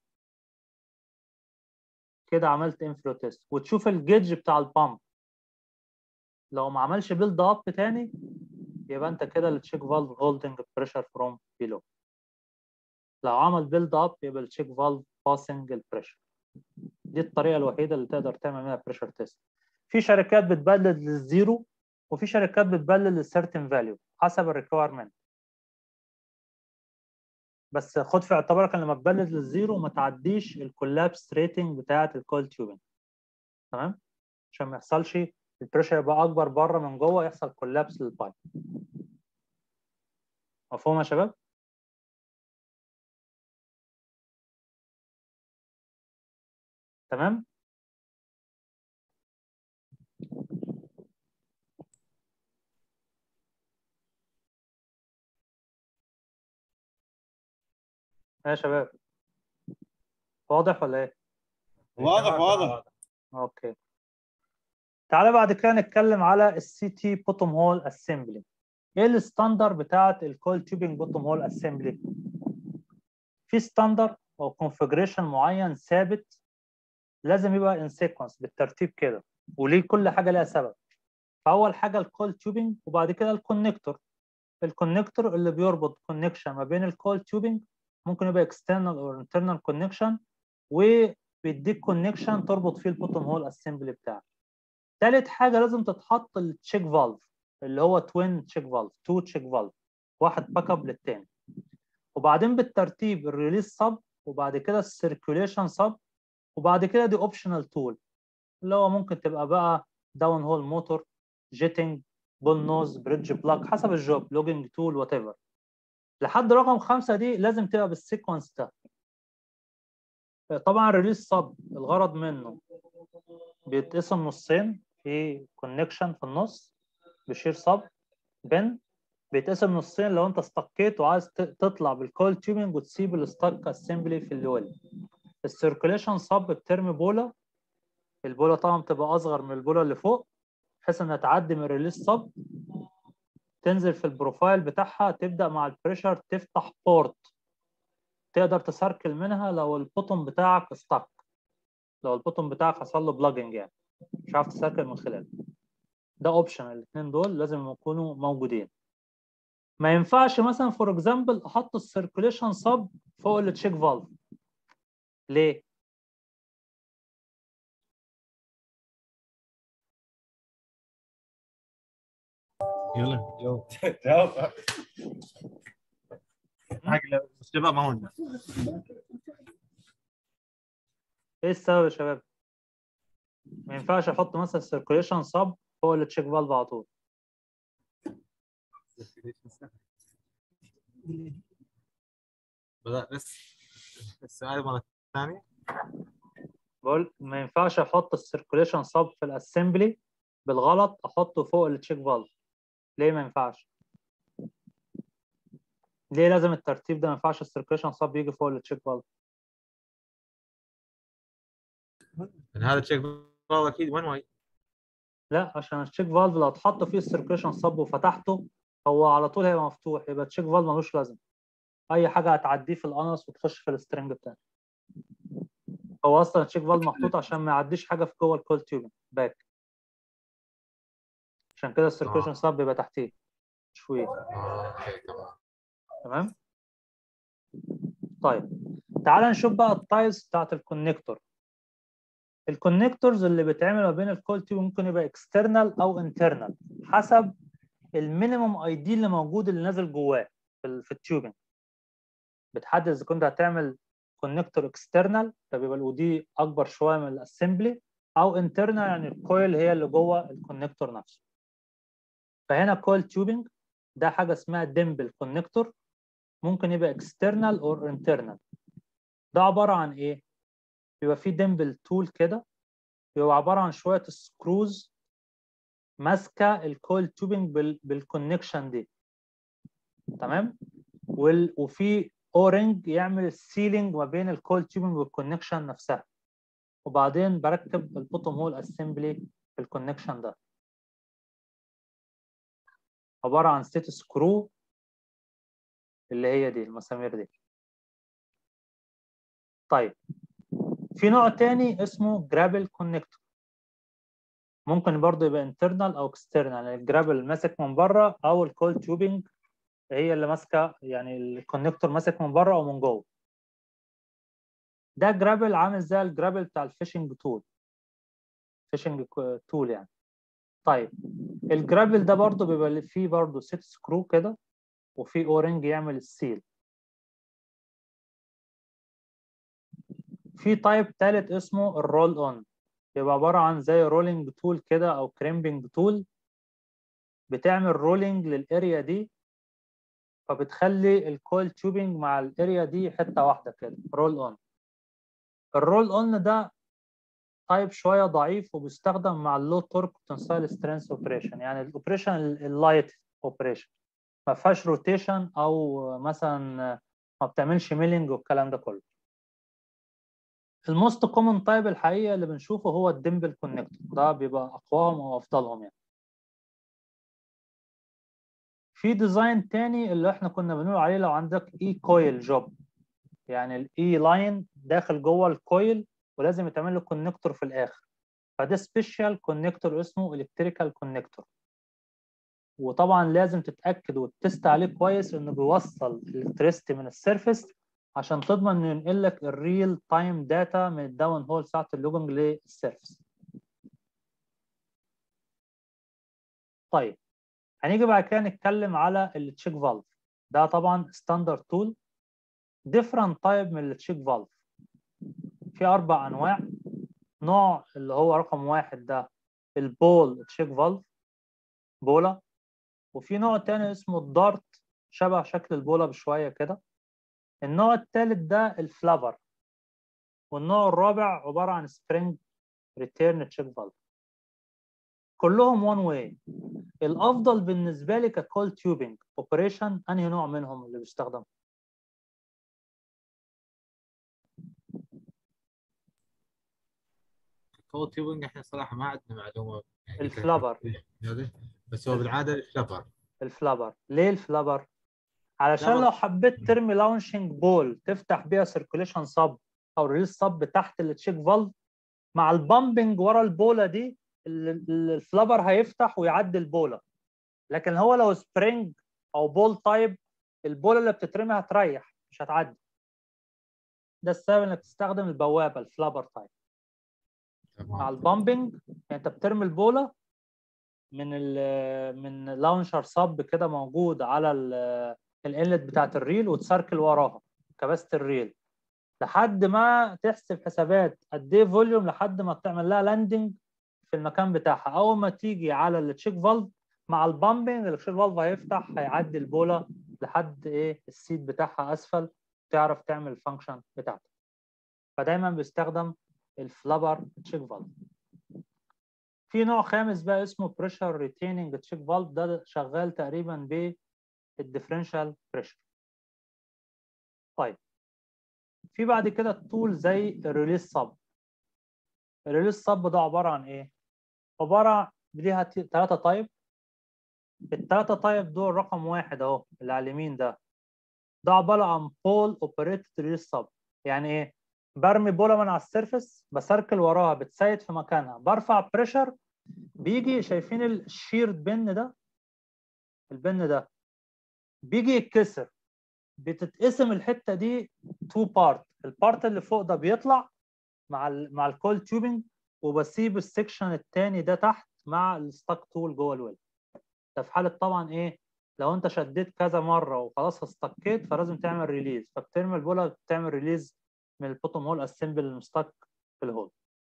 S1: كده عملت انفلو تيست وتشوف الجيج بتاع البامب لو ما عملش بيلد اب تاني يبقى انت كده التشيك فالف هولدنج بريشر فروم بيلو لو عمل بيلد اب يبقى التشيك فالف باسنج البريشر دي الطريقه الوحيده اللي تقدر تعمل منها بريشر تيست في شركات بتبلد للزيرو وفي شركات بتبلد للسيرتن فاليو حسب الريكويرمنت بس خد في اعتبارك ان لما تبلد للزيرو ما تعديش الكولابس ريتنج بتاعه الكول تيوبنج تمام عشان ما يحصلش البريشر يبقى اكبر بره من جوه يحصل كولابس للبايب مفهوم يا شباب تمام يا شباب واضح ولا ايه
S2: واضح واضح
S1: اوكي تعالى بعد كده نتكلم على السي تي بوتوم هول اسمبلي ايه الستاندر بتاعه الكول تيوبنج بوتوم هول اسمبلي في ستاندر او كونفجريشن معين ثابت لازم يبقى ان سيكونس بالترتيب كده وليه كل حاجه لها سبب فاول حاجه الكول تيوبنج وبعد كده الكونكتور الكونكتور اللي بيربط كونكشن ما بين الكول تيوبنج ممكن يبقى external or internal connection وبيديك كونكشن تربط فيه البوتوم هول اسمبلي بتاعك تالت حاجه لازم تتحط التشيك فالف اللي هو توين تشيك فالف تو تشيك فالف واحد باك اب للتاني وبعدين بالترتيب الريليز سب وبعد كده السيركيوليشن سب وبعد كده دي اوبشنال تول اللي هو ممكن تبقى بقى داون هول موتور جيتنج بول نوز بريدج بلاك حسب الجوب لوجينج تول وات ايفر لحد رقم خمسة دي لازم تبقى بالسيكونس ده طبعا ريليس سب الغرض منه بيتقسم نصين في كونكشن في النص بشير سب بن بيتقسم نصين لو انت استقيت وعايز تطلع بالكول تيوبنج وتسيب الستاك اسمبلي في الويل السيركوليشن سب بترمي بولا البولا طبعا بتبقى اصغر من البولا اللي فوق بحيث انها تعدي من الريليس سب تنزل في البروفايل بتاعها تبدا مع البريشر تفتح بورت تقدر تسركل منها لو البوتوم بتاعك استك لو البوتوم بتاعك حصل له بلاجنج يعني مش عارف تسركل من خلاله ده اوبشن الاثنين دول لازم يكونوا موجودين ما ينفعش مثلا فور اكزامبل احط السيركوليشن سب فوق التشيك فالف ليه
S2: يلا جو
S3: جاوب حق الشباب ما هو
S1: ايه السبب يا شباب ما ينفعش احط مثلا السيركوليشن سب فوق التشيك فالف على طول
S3: بدأ بس السؤال مرة ثانية
S1: بقول ما ينفعش احط السيركوليشن سب في الاسمبلي بالغلط احطه فوق التشيك فالف ليه ما ينفعش ليه لازم الترتيب ده ما ينفعش السيركوليشن سب يجي فوق التشيك فالف
S3: يعني هذا تشيك فالف اكيد وين واي
S1: لا عشان التشيك فالف لو اتحط فيه السيركوليشن سب وفتحته هو على طول هيبقى مفتوح يبقى التشيك فالف ملوش لازمه اي حاجه هتعديه في الانس وتخش في السترنج بتاعه هو اصلا التشيك فالف محطوط عشان ما يعديش حاجه في جوه الكول تيوبنج باك عشان كده السيركوليشن
S3: آه.
S1: سب بيبقى تحتيه شويه
S3: اوكي تمام
S1: تمام طيب تعال نشوف بقى التايبس بتاعت الكونكتور الكونكتورز اللي بيتعمل ما بين الكول تيوب ممكن يبقى اكسترنال او انترنال حسب المينيمم اي دي اللي موجود اللي نازل جواه في, ال- في التيوبنج بتحدد اذا كنت هتعمل كونكتور اكسترنال فبيبقى الاو دي اكبر شويه من الاسمبلي او انترنال يعني الكويل هي اللي جوه الكونكتور نفسه فهنا كويل تيوبنج ده حاجه اسمها ديمبل كونكتور ممكن يبقى external or internal ده عبارة عن إيه؟ بيبقى فيه ديمبل تول كده بيبقى عباره عن شويه سكروز ماسكه الكول تيوبنج بال... بالكونكشن دي تمام وال... وفي اورنج يعمل السيلينج ما بين الكول تيوبنج والكونكشن نفسها وبعدين بركب البوتوم هول اسمبلي في الكونكشن ده عباره عن ست سكرو اللي هي دي المسامير دي طيب في نوع تاني اسمه جرابل كونكتور ممكن برضه يبقى انترنال او اكسترنال يعني الجرابل ماسك من بره او الكول تيوبنج هي اللي ماسكه يعني الكونكتور ماسك من بره او من جوه ده جرابل عامل زي الجرابل بتاع الفيشنج تول فيشنج تول يعني طيب الجرابل ده برضه بيبقى فيه برضه ست سكرو كده وفي اورنج يعمل السيل في تايب تالت اسمه الرول اون بيبقى عباره عن زي رولينج تول كده او كريمبنج تول بتعمل رولينج للاريا دي فبتخلي الكويل تيوبنج مع الاريا دي حته واحده كده رول اون الرول اون ده تايب شويه ضعيف وبيستخدم مع اللو تورك تنسايل سترينث اوبريشن يعني الاوبريشن اللايت اوبريشن ما فيهاش روتيشن او مثلا ما بتعملش ميلينج والكلام ده كله الموست كومن تايب الحقيقه اللي بنشوفه هو الديمبل كونكتور ده بيبقى اقواهم وافضلهم يعني في ديزاين تاني اللي احنا كنا بنقول عليه لو عندك اي كويل جوب يعني الاي لاين داخل جوه الكويل ولازم يتعمل له كونكتور في الاخر فده سبيشال كونكتور اسمه الكتريكال كونكتور وطبعا لازم تتاكد وتست عليه كويس انه بيوصل الالكتريستي من السيرفيس عشان تضمن انه ينقل لك الريل تايم داتا من الداون هول ساعه اللوجنج للسيرفيس طيب هنيجي بعد كده نتكلم على التشيك فالف ده طبعا ستاندرد تول ديفرنت تايب من التشيك فالف في اربع انواع نوع اللي هو رقم واحد ده البول تشيك فالف بولا وفي نوع تاني اسمه الدارت شبه شكل البولا بشويه كده النوع الثالث ده الفلافر والنوع الرابع عباره عن سبرينج ريتيرن تشيك فالف كلهم وان واي الافضل بالنسبه لي ككول تيوبنج اوبريشن انهي نوع منهم اللي بيستخدم
S3: كول تيوبنج احنا صراحه ما عندنا معلومه يعني
S1: الفلابر
S3: هذا بس هو بالعاده الفلابر
S1: الفلابر ليه الفلابر علشان لو حبيت ترمي لانشنج بول تفتح بيها سيركوليشن صب او ريليز صب تحت التشيك فالف مع البامبنج ورا البوله دي الفلابر هيفتح ويعدي البوله لكن هو لو سبرينج او بول تايب البوله اللي بتترمي هتريح مش هتعدي ده السبب انك تستخدم البوابه الفلابر تايب مع البامبنج يعني انت بترمي البوله من ال من لانشر صب كده موجود على الانلت بتاعت الريل وتسركل وراها كباسه الريل لحد ما تحسب حسابات قد ايه فوليوم لحد ما تعمل لها لاندنج في المكان بتاعها اول ما تيجي على التشيك فالف مع البامبنج التشيك فالف هيفتح هيعدي البوله لحد ايه السيت بتاعها اسفل تعرف تعمل الفانكشن بتاعتك فدايما بيستخدم الفلابر تشيك فالف في نوع خامس بقى اسمه بريشر ريتيننج تشيك فالف ده شغال تقريبا بالديفرنشال بريشر طيب في بعد كده التول زي الريليس صب الريليس صب ده عباره عن ايه عباره ليها ثلاثه تايب الثلاثه تايب دول رقم واحد اهو اللي على اليمين ده ده عباره عن بول اوبريتد ريليس صب يعني ايه برمي بوله من على السيرفس بسركل وراها بتسيد في مكانها برفع بريشر بيجي شايفين الشيرد بن ده البن ده بيجي يتكسر بتتقسم الحته دي تو بارت البارت اللي فوق ده بيطلع مع ال مع الكول تيوبنج وبسيب السكشن الثاني ده تحت مع الستاك تول جوه الويل ده في حاله طبعا ايه لو انت شديت كذا مره وخلاص استكيت فلازم تعمل ريليز فبترمي البوله بتعمل ريليز من البوتوم هول اسمبل المستك في الهول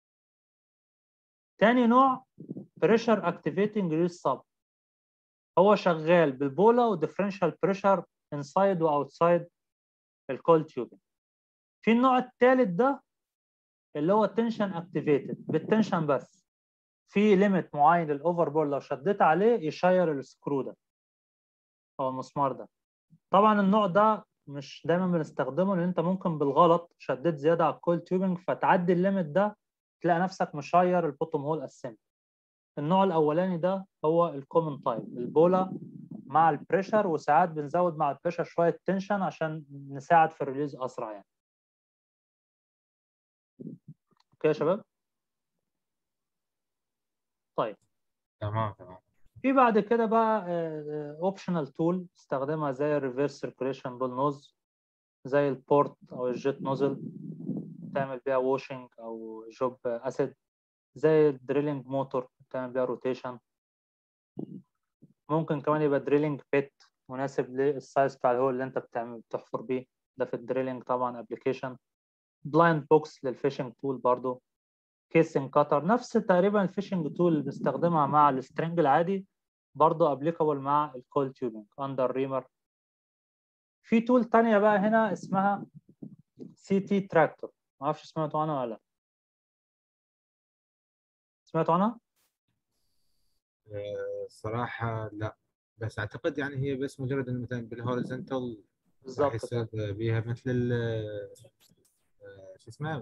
S1: تاني نوع بريشر اكتيفيتنج ريليز سب هو شغال بالبولا وديفرنشال بريشر انسايد واوتسايد الكول تيوبنج في النوع الثالث ده اللي هو التنشن اكتيفيتد بالتنشن بس في ليميت معين للاوفر بول لو شديت عليه يشير السكرو ده او المسمار ده طبعا النوع ده مش دايما بنستخدمه لان انت ممكن بالغلط شديت زياده على الكول تيوبنج فتعدي الليميت ده تلاقي نفسك مشير البوتوم هول اسمبلي النوع الاولاني ده هو الكومن تايب البولا مع البريشر وساعات بنزود مع البريشر شويه تنشن عشان نساعد في الريليز اسرع يعني اوكي يا شباب طيب
S3: تمام تمام
S1: في بعد كده بقى اوبشنال تول تستخدمها زي الريفرس سيركوليشن بول نوز زي البورت او الجيت نوزل تعمل بيها ووشنج او جوب اسيد زي الدريلينج موتور تعمل بيها روتيشن ممكن كمان يبقى دريلينج بيت مناسب للسايز بتاع الهول اللي انت بتعمل بتحفر بيه ده في الدريلينج طبعا ابلكيشن بلايند بوكس للفيشنج تول برضو كيسنج كاتر نفس تقريبا الفيشنج تول اللي بنستخدمها مع السترنج العادي برضو ابليكابل مع الكول تيوبنج اندر ريمر في تول تانية بقى هنا اسمها سي تي تراكتور ما اعرفش سمعتوا عنها ولا لا سمعتوا عنها؟
S3: آه، صراحة لا بس اعتقد يعني هي بس مجرد انه مثلا بالهوريزونتال راح
S1: بالظبط
S3: يصير بيها مثل ال آه، شو اسمه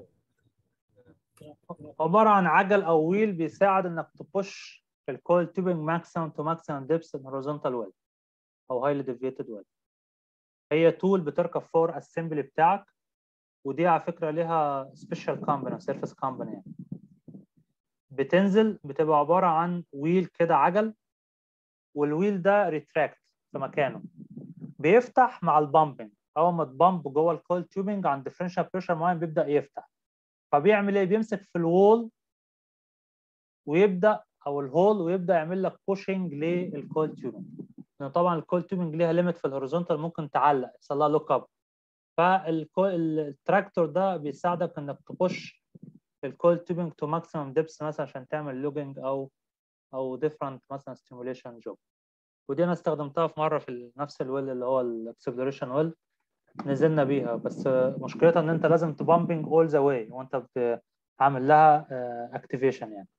S1: عبارة عن عجل أو ويل بيساعد إنك تبوش الكول تيوبنج ماكسيمم تو ماكسيمم ديبس ان هوريزونتال ويل أو هايلي ديفيتد ويل هي تول بتركب فور اسمبلي بتاعك ودي على فكرة ليها سبيشال كومباني سيرفيس كومباني يعني بتنزل بتبقى عبارة عن ويل كده عجل والويل ده ريتراكت في مكانه بيفتح مع البامبنج اول ما تبامب جوه الكول تيوبنج عند ديفرنشال بريشر معين بيبدا يفتح فبيعمل ايه بيمسك في الوول ويبدا او الهول ويبدا يعمل لك بوشنج للكول تيوبنج لان طبعا الكول تيوبنج ليها ليميت في الهوريزونتال ممكن تعلق يحصل لها لوك اب فالتراكتور ده بيساعدك انك تبوش الكول تيوبنج تو ماكسيمم ديبس مثلا عشان تعمل لوجنج او او ديفرنت مثلا ستيموليشن جوب ودي انا استخدمتها في مره في نفس الويل اللي هو الاكسبلوريشن ويل نزلنا بيها بس مشكلتها ان انت لازم تبامبنج اول ذا واي وانت عامل لها اكتيفيشن يعني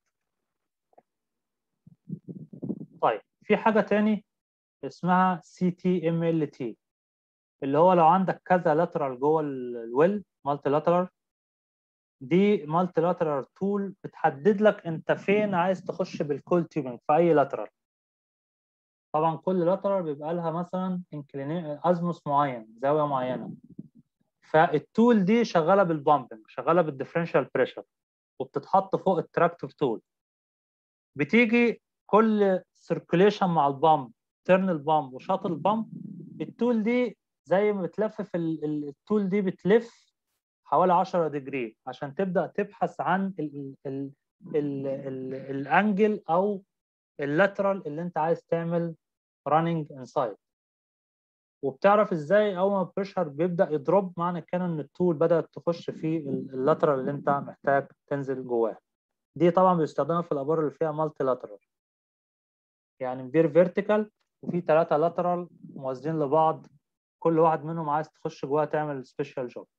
S1: طيب في حاجه تاني اسمها سي تي ام ال تي اللي هو لو عندك كذا لاترال جوه الويل مالتي لاترال دي مالتي لاترال تول بتحدد لك انت فين عايز تخش بالكول تيوبنج في اي لاترال طبعا كل لاترال بيبقى لها مثلا ازموس معين زاويه معينه فالتول دي شغاله بالبامبنج شغاله بالديفرنشال بريشر وبتتحط فوق التراكتور تول بتيجي كل سيركوليشن مع البامب ترن البامب وشاط البامب التول دي زي ما بتلف في التول دي بتلف حوالي 10 ديجري عشان تبدا تبحث عن ال ال ال ال الانجل او اللاترال اللي انت عايز تعمل راننج انسايد وبتعرف ازاي اول ما البريشر بيبدا يضرب معنى كده ان التول بدات تخش في اللاترال اللي انت محتاج تنزل جواه دي طبعا بيستخدمها في الابار اللي فيها مالتي لاترال يعني بير فيرتيكال وفي ثلاثه لاترال موازين لبعض كل واحد منهم عايز تخش جواه تعمل سبيشال جوب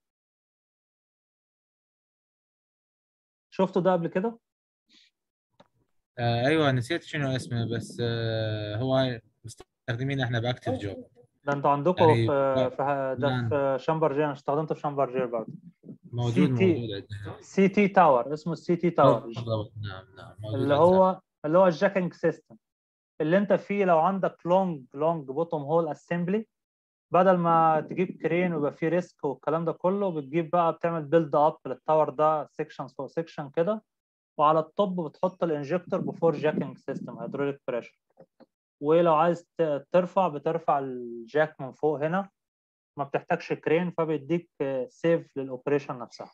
S1: شفتوا ده قبل كده؟
S3: آه ايوه نسيت شنو اسمه بس آه هو مستخدمين احنا باكتف جوب
S1: ده انتوا عندكم
S3: يعني
S1: في في ده
S3: نعم.
S1: في شامبرجير انا استخدمته في شامبرجير برضه
S3: موجود
S1: CT.
S3: موجود عندنا
S1: سي تي تاور اسمه السي تي تاور
S3: بالضبط نعم نعم موجود
S1: اللي
S3: عندنا.
S1: هو اللي هو الجاكينج سيستم اللي انت فيه لو عندك لونج لونج بوتوم هول اسمبلي بدل ما تجيب كرين ويبقى فيه ريسك والكلام ده كله بتجيب بقى بتعمل بيلد اب للتاور ده سيكشن فوق سيكشن كده وعلى الطب بتحط الانجكتور بفور جاكينج سيستم هيدروليك بريشر ولو عايز ت- ترفع بترفع الجاك من فوق هنا ما بتحتاجش كرين فبيديك سيف للاوبريشن نفسها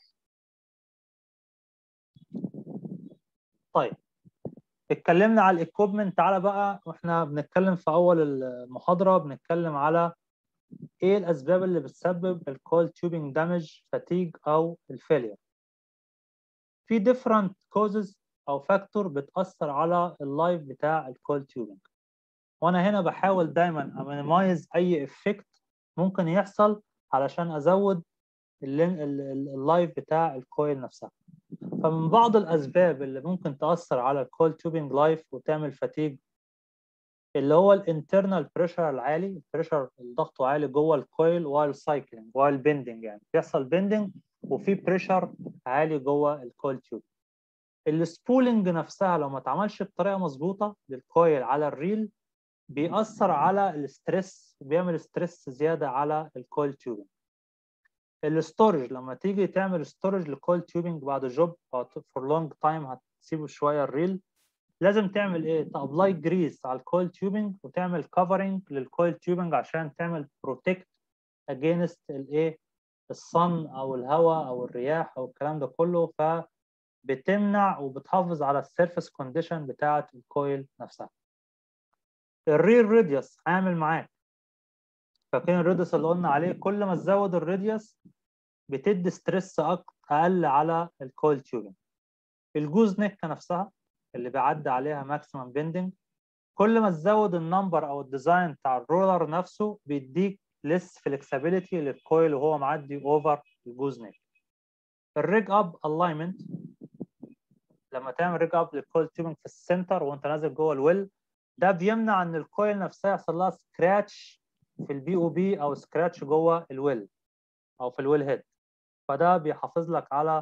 S1: طيب اتكلمنا على الايكوبمنت تعالى بقى واحنا بنتكلم في اول المحاضره بنتكلم على ايه الاسباب اللي بتسبب الكول تيوبنج دامج فاتيج او الفيلير في different causes او فاكتور بتاثر على اللايف بتاع الكول تيوبنج وانا هنا بحاول دايما امينيمايز اي افكت ممكن يحصل علشان ازود اللين- ال- ال- اللايف بتاع الكويل نفسها فمن بعض الاسباب اللي ممكن تاثر على الكويل تيوبنج لايف وتعمل فاتيج اللي هو الانترنال بريشر العالي البريشر ضغطه عالي جوه الكويل وايل سايكلينج وايل بيندنج يعني بيحصل بيندنج وفي بريشر عالي جوه الكويل تيوب السبولنج نفسها لو ما اتعملش بطريقه مظبوطه للكويل على الريل بيأثر على الستريس بيعمل ستريس زياده على الكويل تيوبنج الستورج لما تيجي تعمل ستورج للكويل تيوبنج بعد جوب او فور لونج تايم هتسيبه شويه الريل لازم تعمل ايه تابلاي جريس على الكويل تيوبنج وتعمل كفرنج للكويل تيوبنج عشان تعمل بروتكت اجينست الايه الصن او الهواء او الرياح او الكلام ده كله فبتمنع وبتحافظ على السيرفيس كونديشن بتاعه الكويل نفسها الرير راديوس هيعمل معاك فاكرين الراديوس اللي قلنا عليه كل ما تزود الراديوس بتدي ستريس اقل على الكويل تيوبنج الجوز نكه نفسها اللي بيعدي عليها ماكسيمم بيندنج كل ما تزود النمبر او الديزاين بتاع الرولر نفسه بيديك ليس فلكسبيليتي للكويل وهو معدي اوفر الجوز نيك الريج اب الاينمنت لما تعمل ريج اب للكويل تيوبنج في السنتر وانت نازل جوه الويل ده بيمنع ان الكويل نفسها يحصل لها سكراتش في البي او بي او سكراتش جوه الويل او في الويل هيد فده بيحافظ لك على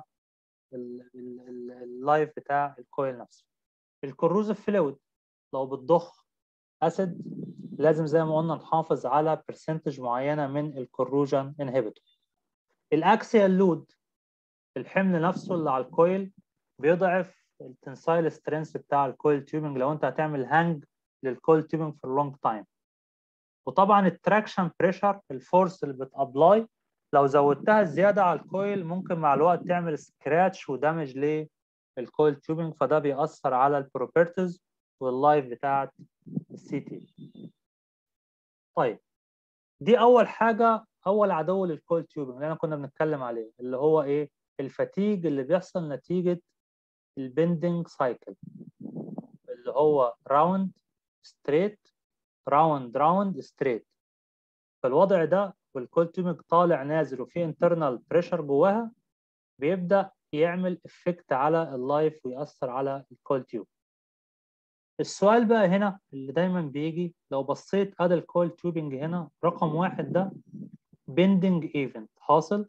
S1: اللايف بتاع الكويل نفسه الكروزيف فلويد لو بتضخ اسيد لازم زي ما قلنا نحافظ على برسنتج معينه من الكروجن انهبيتور الاكسيال لود الحمل نفسه اللي على الكويل بيضعف التنسايل سترينث بتاع الكويل تيوبنج لو انت هتعمل هانج للكويل تيوبنج في اللونج تايم وطبعا التراكشن بريشر الفورس اللي بتابلاي لو زودتها زياده على الكويل ممكن مع الوقت تعمل سكراتش ودامج للكويل تيوبنج فده بيأثر على البروبرتيز واللايف بتاعت السي تي طيب دي اول حاجه اول عدو للكويل تيوبنج اللي احنا كنا بنتكلم عليه اللي هو ايه الفتيج اللي بيحصل نتيجه البندنج سايكل اللي هو راوند ستريت راوند راوند ستريت فالوضع ده والكويل تيوبنج طالع نازل وفي انترنال بريشر جواها بيبدا يعمل افكت على اللايف ويأثر على الكويل تيوب السؤال بقى هنا اللي دايما بيجي لو بصيت ادي الكويل تيوبنج هنا رقم واحد ده بيندنج ايفنت حاصل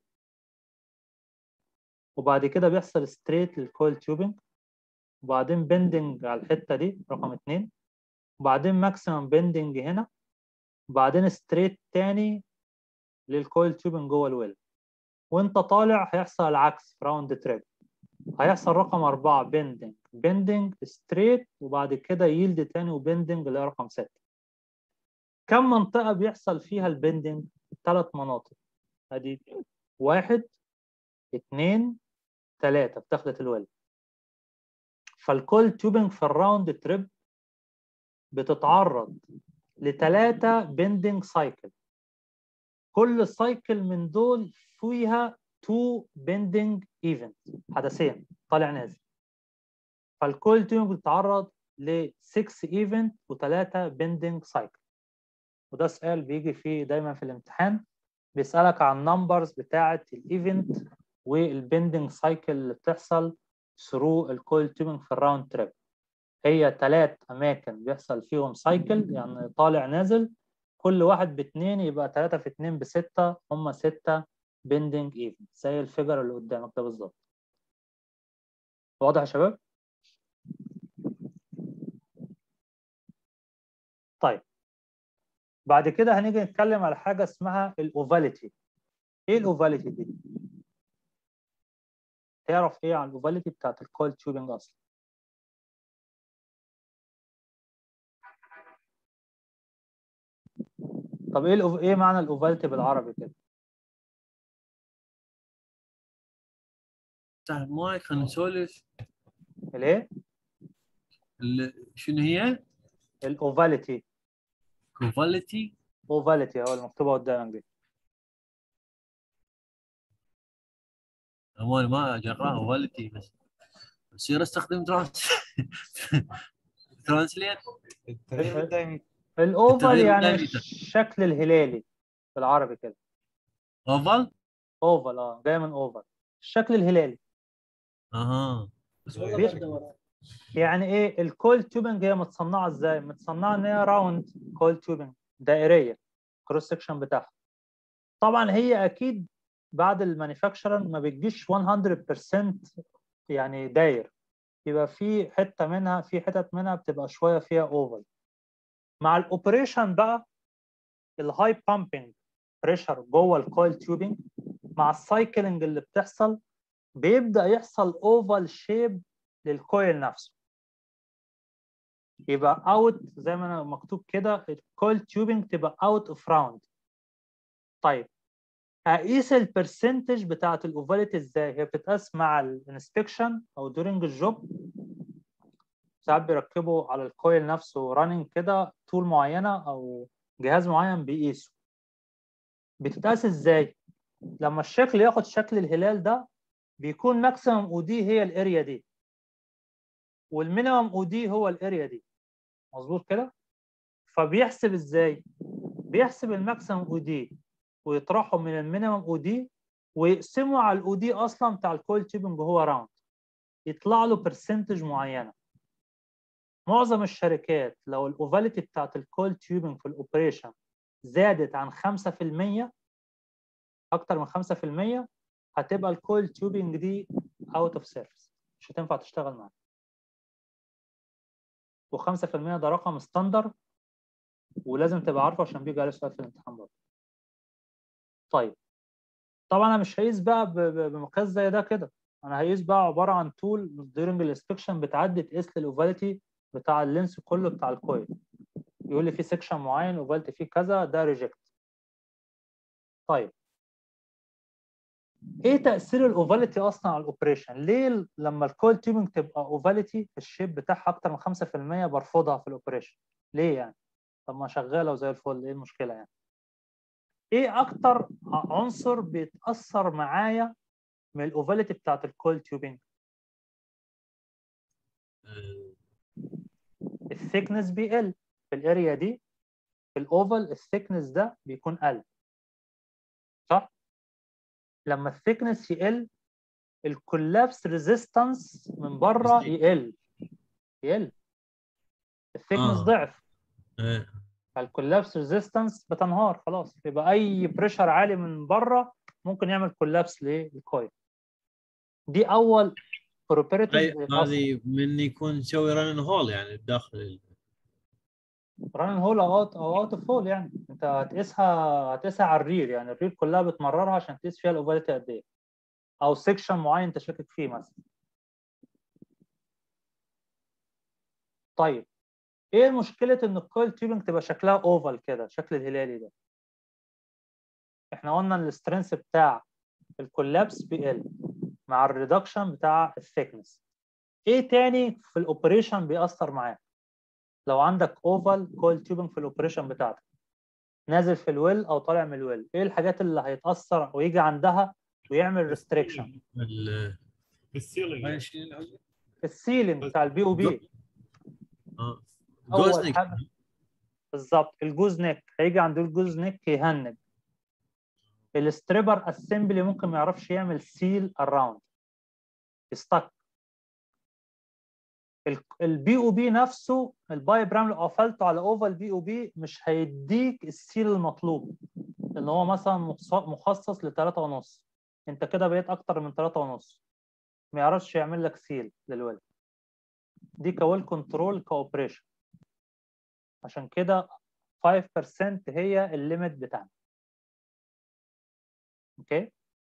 S1: وبعد كده بيحصل ستريت للكويل تيوبنج وبعدين بندنج على الحته دي رقم اتنين وبعدين ماكسيمم بندنج هنا وبعدين ستريت تاني للكويل تيوبنج جوه الويل وانت طالع هيحصل العكس في راوند تريب هيحصل رقم أربعة بندنج بندنج ستريت وبعد كده ييلد تاني وبندنج اللي هي رقم ستة كم منطقة بيحصل فيها البندنج؟ ثلاث مناطق ادي واحد اتنين تلاتة في دخلة الويل فالكول تيوبنج في الراوند تريب بتتعرض لتلاتة بندنج سايكل كل سايكل من دول فيها تو بندنج ايفنت حدثين طالع نازل فالكول تيوبنج بتتعرض ل 6 ايفنت وثلاثه بندنج سايكل وده سؤال بيجي فيه دايما في الامتحان بيسالك عن النمبرز بتاعه الايفنت والبندنج سايكل اللي بتحصل ثرو الكول تيوبنج في الراوند تريب هي ثلاث اماكن بيحصل فيهم سايكل يعني طالع نازل كل واحد باثنين يبقى ثلاثة في اثنين بستة هم ستة بندنج ايفنت زي الفيجر اللي قدامك ده بالظبط واضح يا شباب؟ طيب بعد كده هنيجي نتكلم على حاجة اسمها الاوفاليتي ايه الاوفاليتي دي؟ تعرف ايه عن الاوفاليتي بتاعت الكول تيوبنج اصلا؟ طب ايه الأوف... ايه معنى الاوفاليتي بالعربي كده؟
S2: افتح المايك خلينا نسولف
S1: الايه؟
S2: ال- شنو هي؟
S1: الاوفاليتي
S2: كوفاليتي
S1: اوفاليتي هو المكتوبه قدامك دي
S2: هو ما جراها اوفاليتي بس بصير استخدم ترانس ترانسليت
S3: التغيير الدائمي
S1: الاوفال
S2: التغيير
S1: يعني
S2: الدائمي ده.
S1: الشكل الهلالي بالعربي كده
S2: اوفال
S1: اوفال اه جايه من اوفال الشكل الهلالي
S2: اها
S4: بس والله
S1: بيش-
S4: ما ادور
S1: يعني ايه الكول تيوبنج هي متصنعه ازاي متصنعه ان هي راوند كول تيوبنج دائريه كروس سكشن بتاعها طبعا هي اكيد بعد المانيفاكتشر ما بتجيش 100% يعني داير يبقى في حته منها في حتت منها بتبقى شويه فيها اوفل مع الاوبريشن بقى الهاي بامبنج بريشر جوه الكويل تيوبنج مع السايكلينج اللي بتحصل بيبدا يحصل اوفال شيب للكويل نفسه يبقى اوت زي ما انا مكتوب كده الكويل تيوبنج تبقى اوت اوف راوند طيب هقيس البرسنتج بتاعت الاوفاليتي ازاي هي بتتقاس مع الانسبكشن او دورنج الجوب ساعات بيركبوا على الكويل نفسه راننج كده طول معينه او جهاز معين بيقيسه بتتقاس ازاي لما الشكل ياخد شكل الهلال ده بيكون ماكسيمم او دي هي الاريا دي والمينيمم او دي هو الاريا دي مظبوط كده فبيحسب ازاي بيحسب الماكسيمم او دي ويطرحه من المينيمم او دي ويقسمه على الاو دي اصلا بتاع الكويل تيوبنج هو راوند يطلع له برسنتج معينه معظم الشركات لو الاوفاليتي بتاعت الكويل تيوبنج في الاوبريشن زادت عن 5% اكتر من 5% هتبقى الكويل تيوبنج دي اوت اوف سيرفيس مش هتنفع تشتغل معاها و5% ده رقم ستاندر ولازم تبقى عارفه عشان بيجي عليه سؤال في الامتحان برضه طيب طبعا انا مش هقيس بقى ب- ب- بمقياس زي ده كده انا هقيس بقى عباره عن تول ديورنج الانسبكشن بتعدي تقيس لي الاوفاليتي بتاع اللينس كله بتاع الكويل يقول لي في سيكشن معين اوفاليتي فيه كذا ده ريجكت طيب ايه تاثير الاوفاليتي اصلا على الاوبريشن ليه ال- لما الكويل تيوبنج تبقى اوفاليتي في الشيب بتاعها اكتر من 5% برفضها في الاوبريشن ليه يعني طب ما شغاله وزي الفل ايه المشكله يعني ايه اكتر عنصر بيتاثر معايا من الاوفاليتي بتاعت الكويل تيوبنج
S2: آه،
S1: الثيكنس بيقل في الاريا دي في الاوفال الثيكنس ده بيكون قل صح لما الثيكنس يقل الكولابس ريزيستنس من بره
S2: يزيد.
S1: يقل يقل الثيكنس
S2: آه.
S1: ضعف
S2: آه،
S1: فالكولابس ريزيستنس بتنهار خلاص يبقى اي بريشر عالي من بره ممكن يعمل كولابس للكويل دي اول
S2: هاي-
S1: بروبرتي
S2: هذه من يكون مسوي رن هول يعني بداخل ال-
S1: ران هول او اوت او اوت اوف هول يعني انت هتقيسها هتقيسها على الرير يعني الرير كلها بتمررها عشان تقيس فيها الاوفاليتي قد ايه او سيكشن معين انت شاكك فيه مثلا طيب ايه مشكله ان الكويل تيوبنج تبقى شكلها اوفال كده شكل الهلالي ده احنا قلنا ان السترينث بتاع الكولابس بيقل مع الريدكشن بتاع الثيكنس ايه تاني في الاوبريشن بيأثر معاك لو عندك اوفال كويل تيوبنج في الاوبريشن بتاعتك نازل في الويل او طالع من الويل ايه الحاجات اللي هيتأثر او يجي عندها ويعمل ريستريكشن
S2: ال-
S5: السيلينج
S2: هاي شنو العجب؟
S1: السيلينج بتاع البي او بي
S2: اه
S1: أول
S2: جوزنك
S1: حاجة. بالظبط الجوز نيك هيجي عند الجوز نيك يهنج الستريبر اسمبلي ممكن ما يعرفش يعمل سيل اراوند يستك البي او بي نفسه الباي برام لو قفلته على اوفال بي او بي مش هيديك السيل المطلوب اللي هو مثلا مخص- مخصص لثلاثة ونص انت كده بقيت اكتر من ثلاثة ونص ما يعرفش يعمل لك سيل للويل دي كويل كنترول كاوبريشن عشان كده 5% هي الليميت بتاعنا اوكي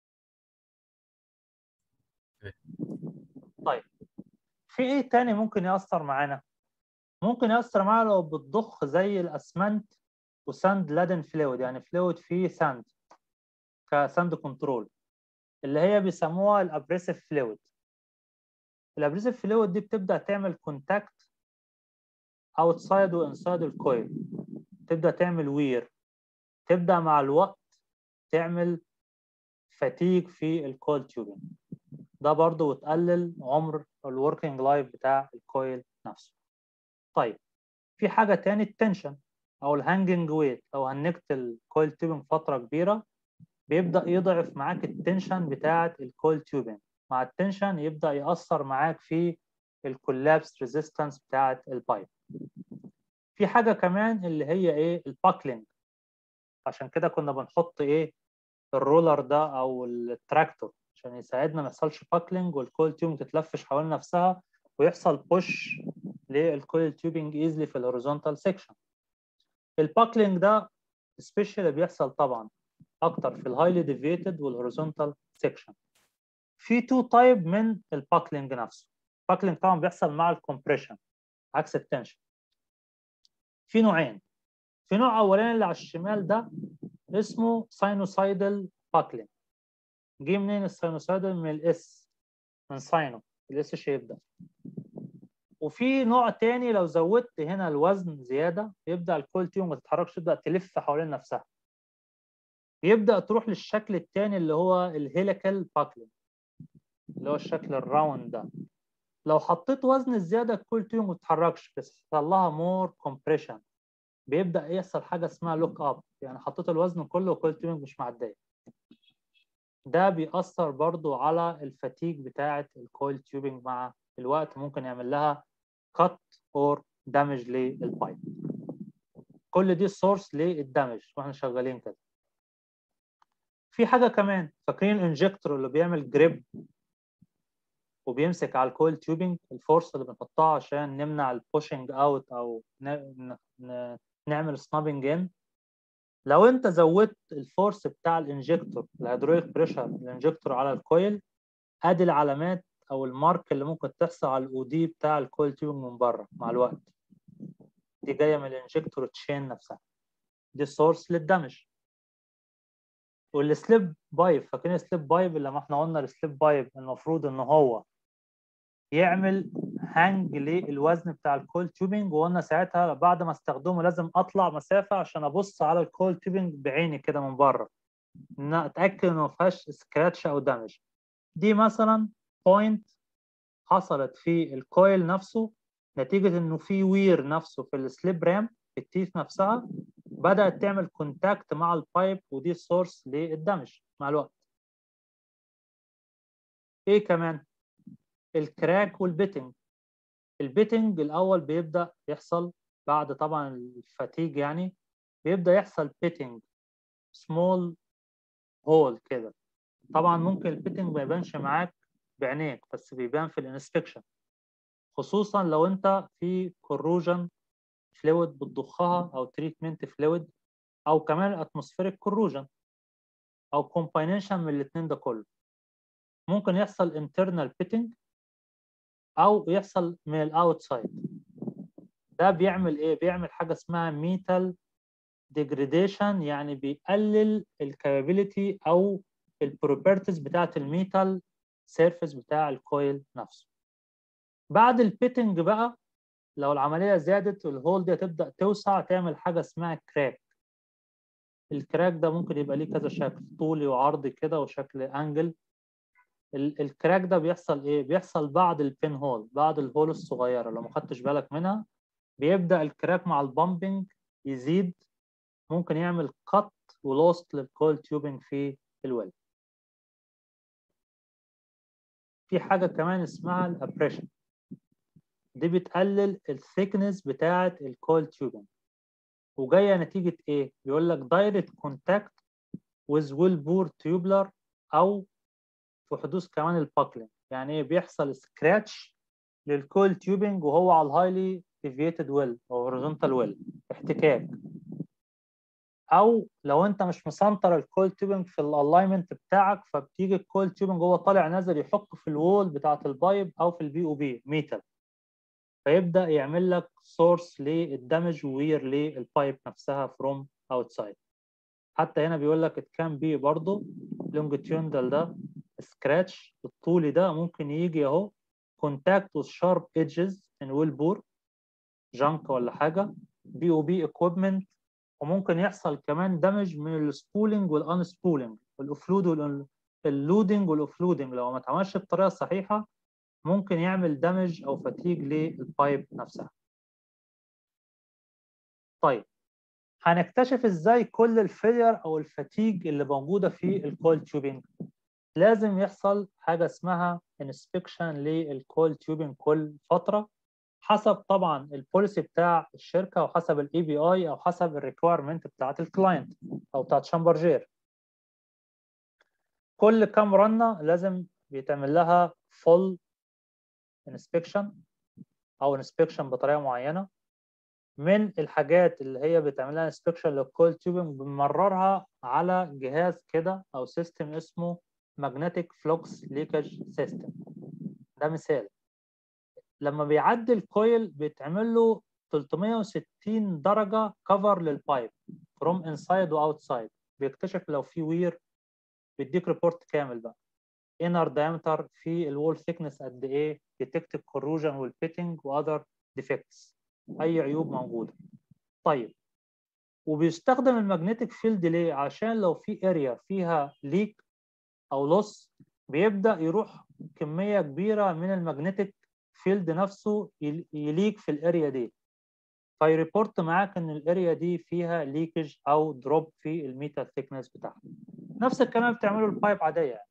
S1: طيب في ايه تاني ممكن يأثر معانا ممكن يأثر معانا لو بتضخ زي الاسمنت وساند لادن فلويد يعني فلويد فيه ساند كساند كنترول اللي هي بيسموها الابريسيف فلويد الابريسيف فلويد دي بتبدا تعمل كونتاكت اوتسايد وانسايد الكويل تبدا تعمل وير تبدا مع الوقت تعمل فتيج في الكويل تيوبنج ده برضو وتقلل عمر الوركينج لايف بتاع الكويل نفسه طيب في حاجه تاني التنشن او الهانجنج ويت لو هنكت الكويل تيوبنج فتره كبيره بيبدا يضعف معاك التنشن بتاعه الكول تيوبنج مع التنشن يبدا ياثر معاك في الكولابس ريزيستنس بتاعه البايب في حاجه كمان اللي هي ايه الباكلينج عشان كده كنا بنحط ايه الرولر ده او التراكتور عشان يساعدنا ما يحصلش باكلينج والكول تيوب تتلفش حوالين نفسها ويحصل بوش للكويل تيوبنج ايزلي في الهوريزونتال سيكشن الباكلينج ده سبيشال بيحصل طبعا اكتر في الهايلي ديفيتد والهوريزونتال سيكشن في تو تايب من الباكلينج نفسه الباكلينج طبعا بيحصل مع الكومبريشن عكس التنشن في نوعين في نوع اولاني اللي على الشمال ده اسمه ساينوسايدال باكلينج جه منين الساينوسايدال من الاس من ساينو الاس شيب ده وفي نوع تاني لو زودت هنا الوزن زياده يبدا الكول تيوب ما تتحركش تبدا تلف حوالين نفسها يبدا تروح للشكل التاني اللي هو الهيليكال باكلينج اللي هو الشكل الراوند ده لو حطيت وزن زياده الكول تيوب ما تتحركش بس يحصل لها مور كومبريشن بيبدا يحصل حاجه اسمها لوك اب يعني حطيت الوزن كله والكول تيوب مش معديه ده بيأثر برضو على الفتيج بتاعة الكويل تيوبنج مع الوقت ممكن يعمل لها كات اور دامج للبايب كل دي سورس للدمج واحنا شغالين كده في حاجة كمان فاكرين الانجكتور اللي بيعمل جريب وبيمسك على الكويل تيوبنج الفورس اللي بنحطها عشان نمنع البوشنج اوت او ن... ن... نعمل سنابنج ان لو انت زودت الفورس بتاع الانجكتور الهيدروليك بريشر الانجكتور على الكويل ادي العلامات او المارك اللي ممكن تحصل على الاو دي بتاع الكويل تيوب من بره مع الوقت دي جايه من الانجكتور تشين نفسها دي سورس للدمج والسليب بايب فاكرين السليب بايب لما احنا قلنا السليب بايب المفروض ان هو يعمل هانج للوزن بتاع الكول تيوبنج وقلنا ساعتها بعد ما استخدمه لازم اطلع مسافه عشان ابص على الكول تيوبنج بعيني كده من بره ان اتاكد انه ما فيهاش سكراتش او دامج دي مثلا بوينت حصلت في الكويل نفسه نتيجه انه في وير نفسه في السليب رام في التيث نفسها بدات تعمل كونتاكت مع البايب ودي سورس للدمج مع الوقت ايه كمان الكراك والبيتنج البيتنج الاول بيبدا يحصل بعد طبعا الفاتيج يعني بيبدا يحصل بيتنج سمول هول كده طبعا ممكن البيتنج ما يبانش معاك بعينيك بس بيبان في الانسبكشن خصوصا لو انت في كروجن فلويد بتضخها او تريتمنت فلويد او كمان اتموسفيريك كروجن او كومباينيشن من الاثنين ده كله ممكن يحصل انترنال بيتنج او يحصل من الاوتسايد ده بيعمل ايه بيعمل حاجه اسمها ميتال ديجريديشن يعني بيقلل الكابابيلتي او البروبرتيز بتاعه الميتال سيرفيس بتاع الكويل نفسه بعد البيتنج بقى لو العمليه زادت والهول دي هتبدا توسع تعمل حاجه اسمها كراك الكراك ده ممكن يبقى ليه كذا شكل طولي وعرضي كده وشكل انجل الكراك ده بيحصل ايه بيحصل بعد البين هول بعد الهول الصغيره لو ما خدتش بالك منها بيبدا الكراك مع البامبنج يزيد ممكن يعمل كت ولوست للكول تيوبنج في الويل في حاجه كمان اسمها الابريشن دي بتقلل الثيكنس بتاعه الكول تيوبنج وجايه نتيجه ايه بيقول لك دايركت كونتاكت with ويل بور tubular او في حدوث كمان الباكلينج يعني ايه بيحصل سكراتش للكول تيوبنج وهو على الهايلي ديفييتد ويل او هوريزونتال ويل احتكاك او لو انت مش مسنتر الكول تيوبنج في الالاينمنت بتاعك فبتيجي الكول تيوبنج وهو طالع نازل يحك في الوول بتاعه البايب او في البي او بي ميتال فيبدا يعمل لك سورس للدمج وير للبايب نفسها فروم اوتسايد حتى هنا بيقول لك ات كان بي برضه لونجيتيوندال ده سكراتش الطولي ده ممكن يجي اهو كونتاكت with sharp edges in ويل بور جانك ولا حاجه بي او بي اكويبمنت وممكن يحصل كمان دمج من السبولينج والان سبولينج والاوفلود واللودنج والاوفلودنج لو ما اتعملش بطريقه صحيحه ممكن يعمل دمج او فتيج للبايب نفسها طيب هنكتشف ازاي كل الفيلير او الفتيج اللي موجوده في الكول تيوبينج لازم يحصل حاجه اسمها انسبكشن للكول تيوبينج كل فتره حسب طبعا البوليسي بتاع الشركه وحسب الاي بي اي او حسب الريكويرمنت بتاعت الكلاينت او بتاعت شامبرجير كل كام رنه لازم بيتعمل لها فول انسبكشن او انسبكشن بطريقه معينه من الحاجات اللي هي بتعمل لها انسبكشن للكول تيوبنج بنمررها على جهاز كده او سيستم اسمه ماجنتيك فلوكس ليكج سيستم ده مثال لما بيعدي الكويل بيتعمل له 360 درجه كفر للبايب فروم انسايد واوتسايد بيكتشف لو في وير بيديك ريبورت كامل بقى inner diameter في الوول thickness قد ايه detective corrosion والبيتنج واذر defects اي عيوب موجوده طيب وبيستخدم المagnetic فيلد ليه عشان لو في اريا فيها ليك او لوس بيبدا يروح كميه كبيره من المagnetic فيلد نفسه يليك في الاريا دي فيريبورت معاك ان الاريا دي فيها ليكج او دروب في الميتر ثيكنس بتاعها نفس الكلام بتعمله البايب عاديه يعني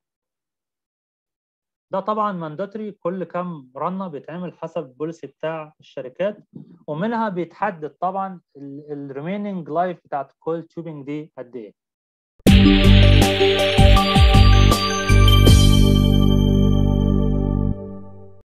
S1: ده طبعا مانداتوري كل كام رنه بيتعمل حسب البوليسي بتاع الشركات ومنها بيتحدد طبعا الريميننج لايف بتاعت كل تيوبنج دي قد ايه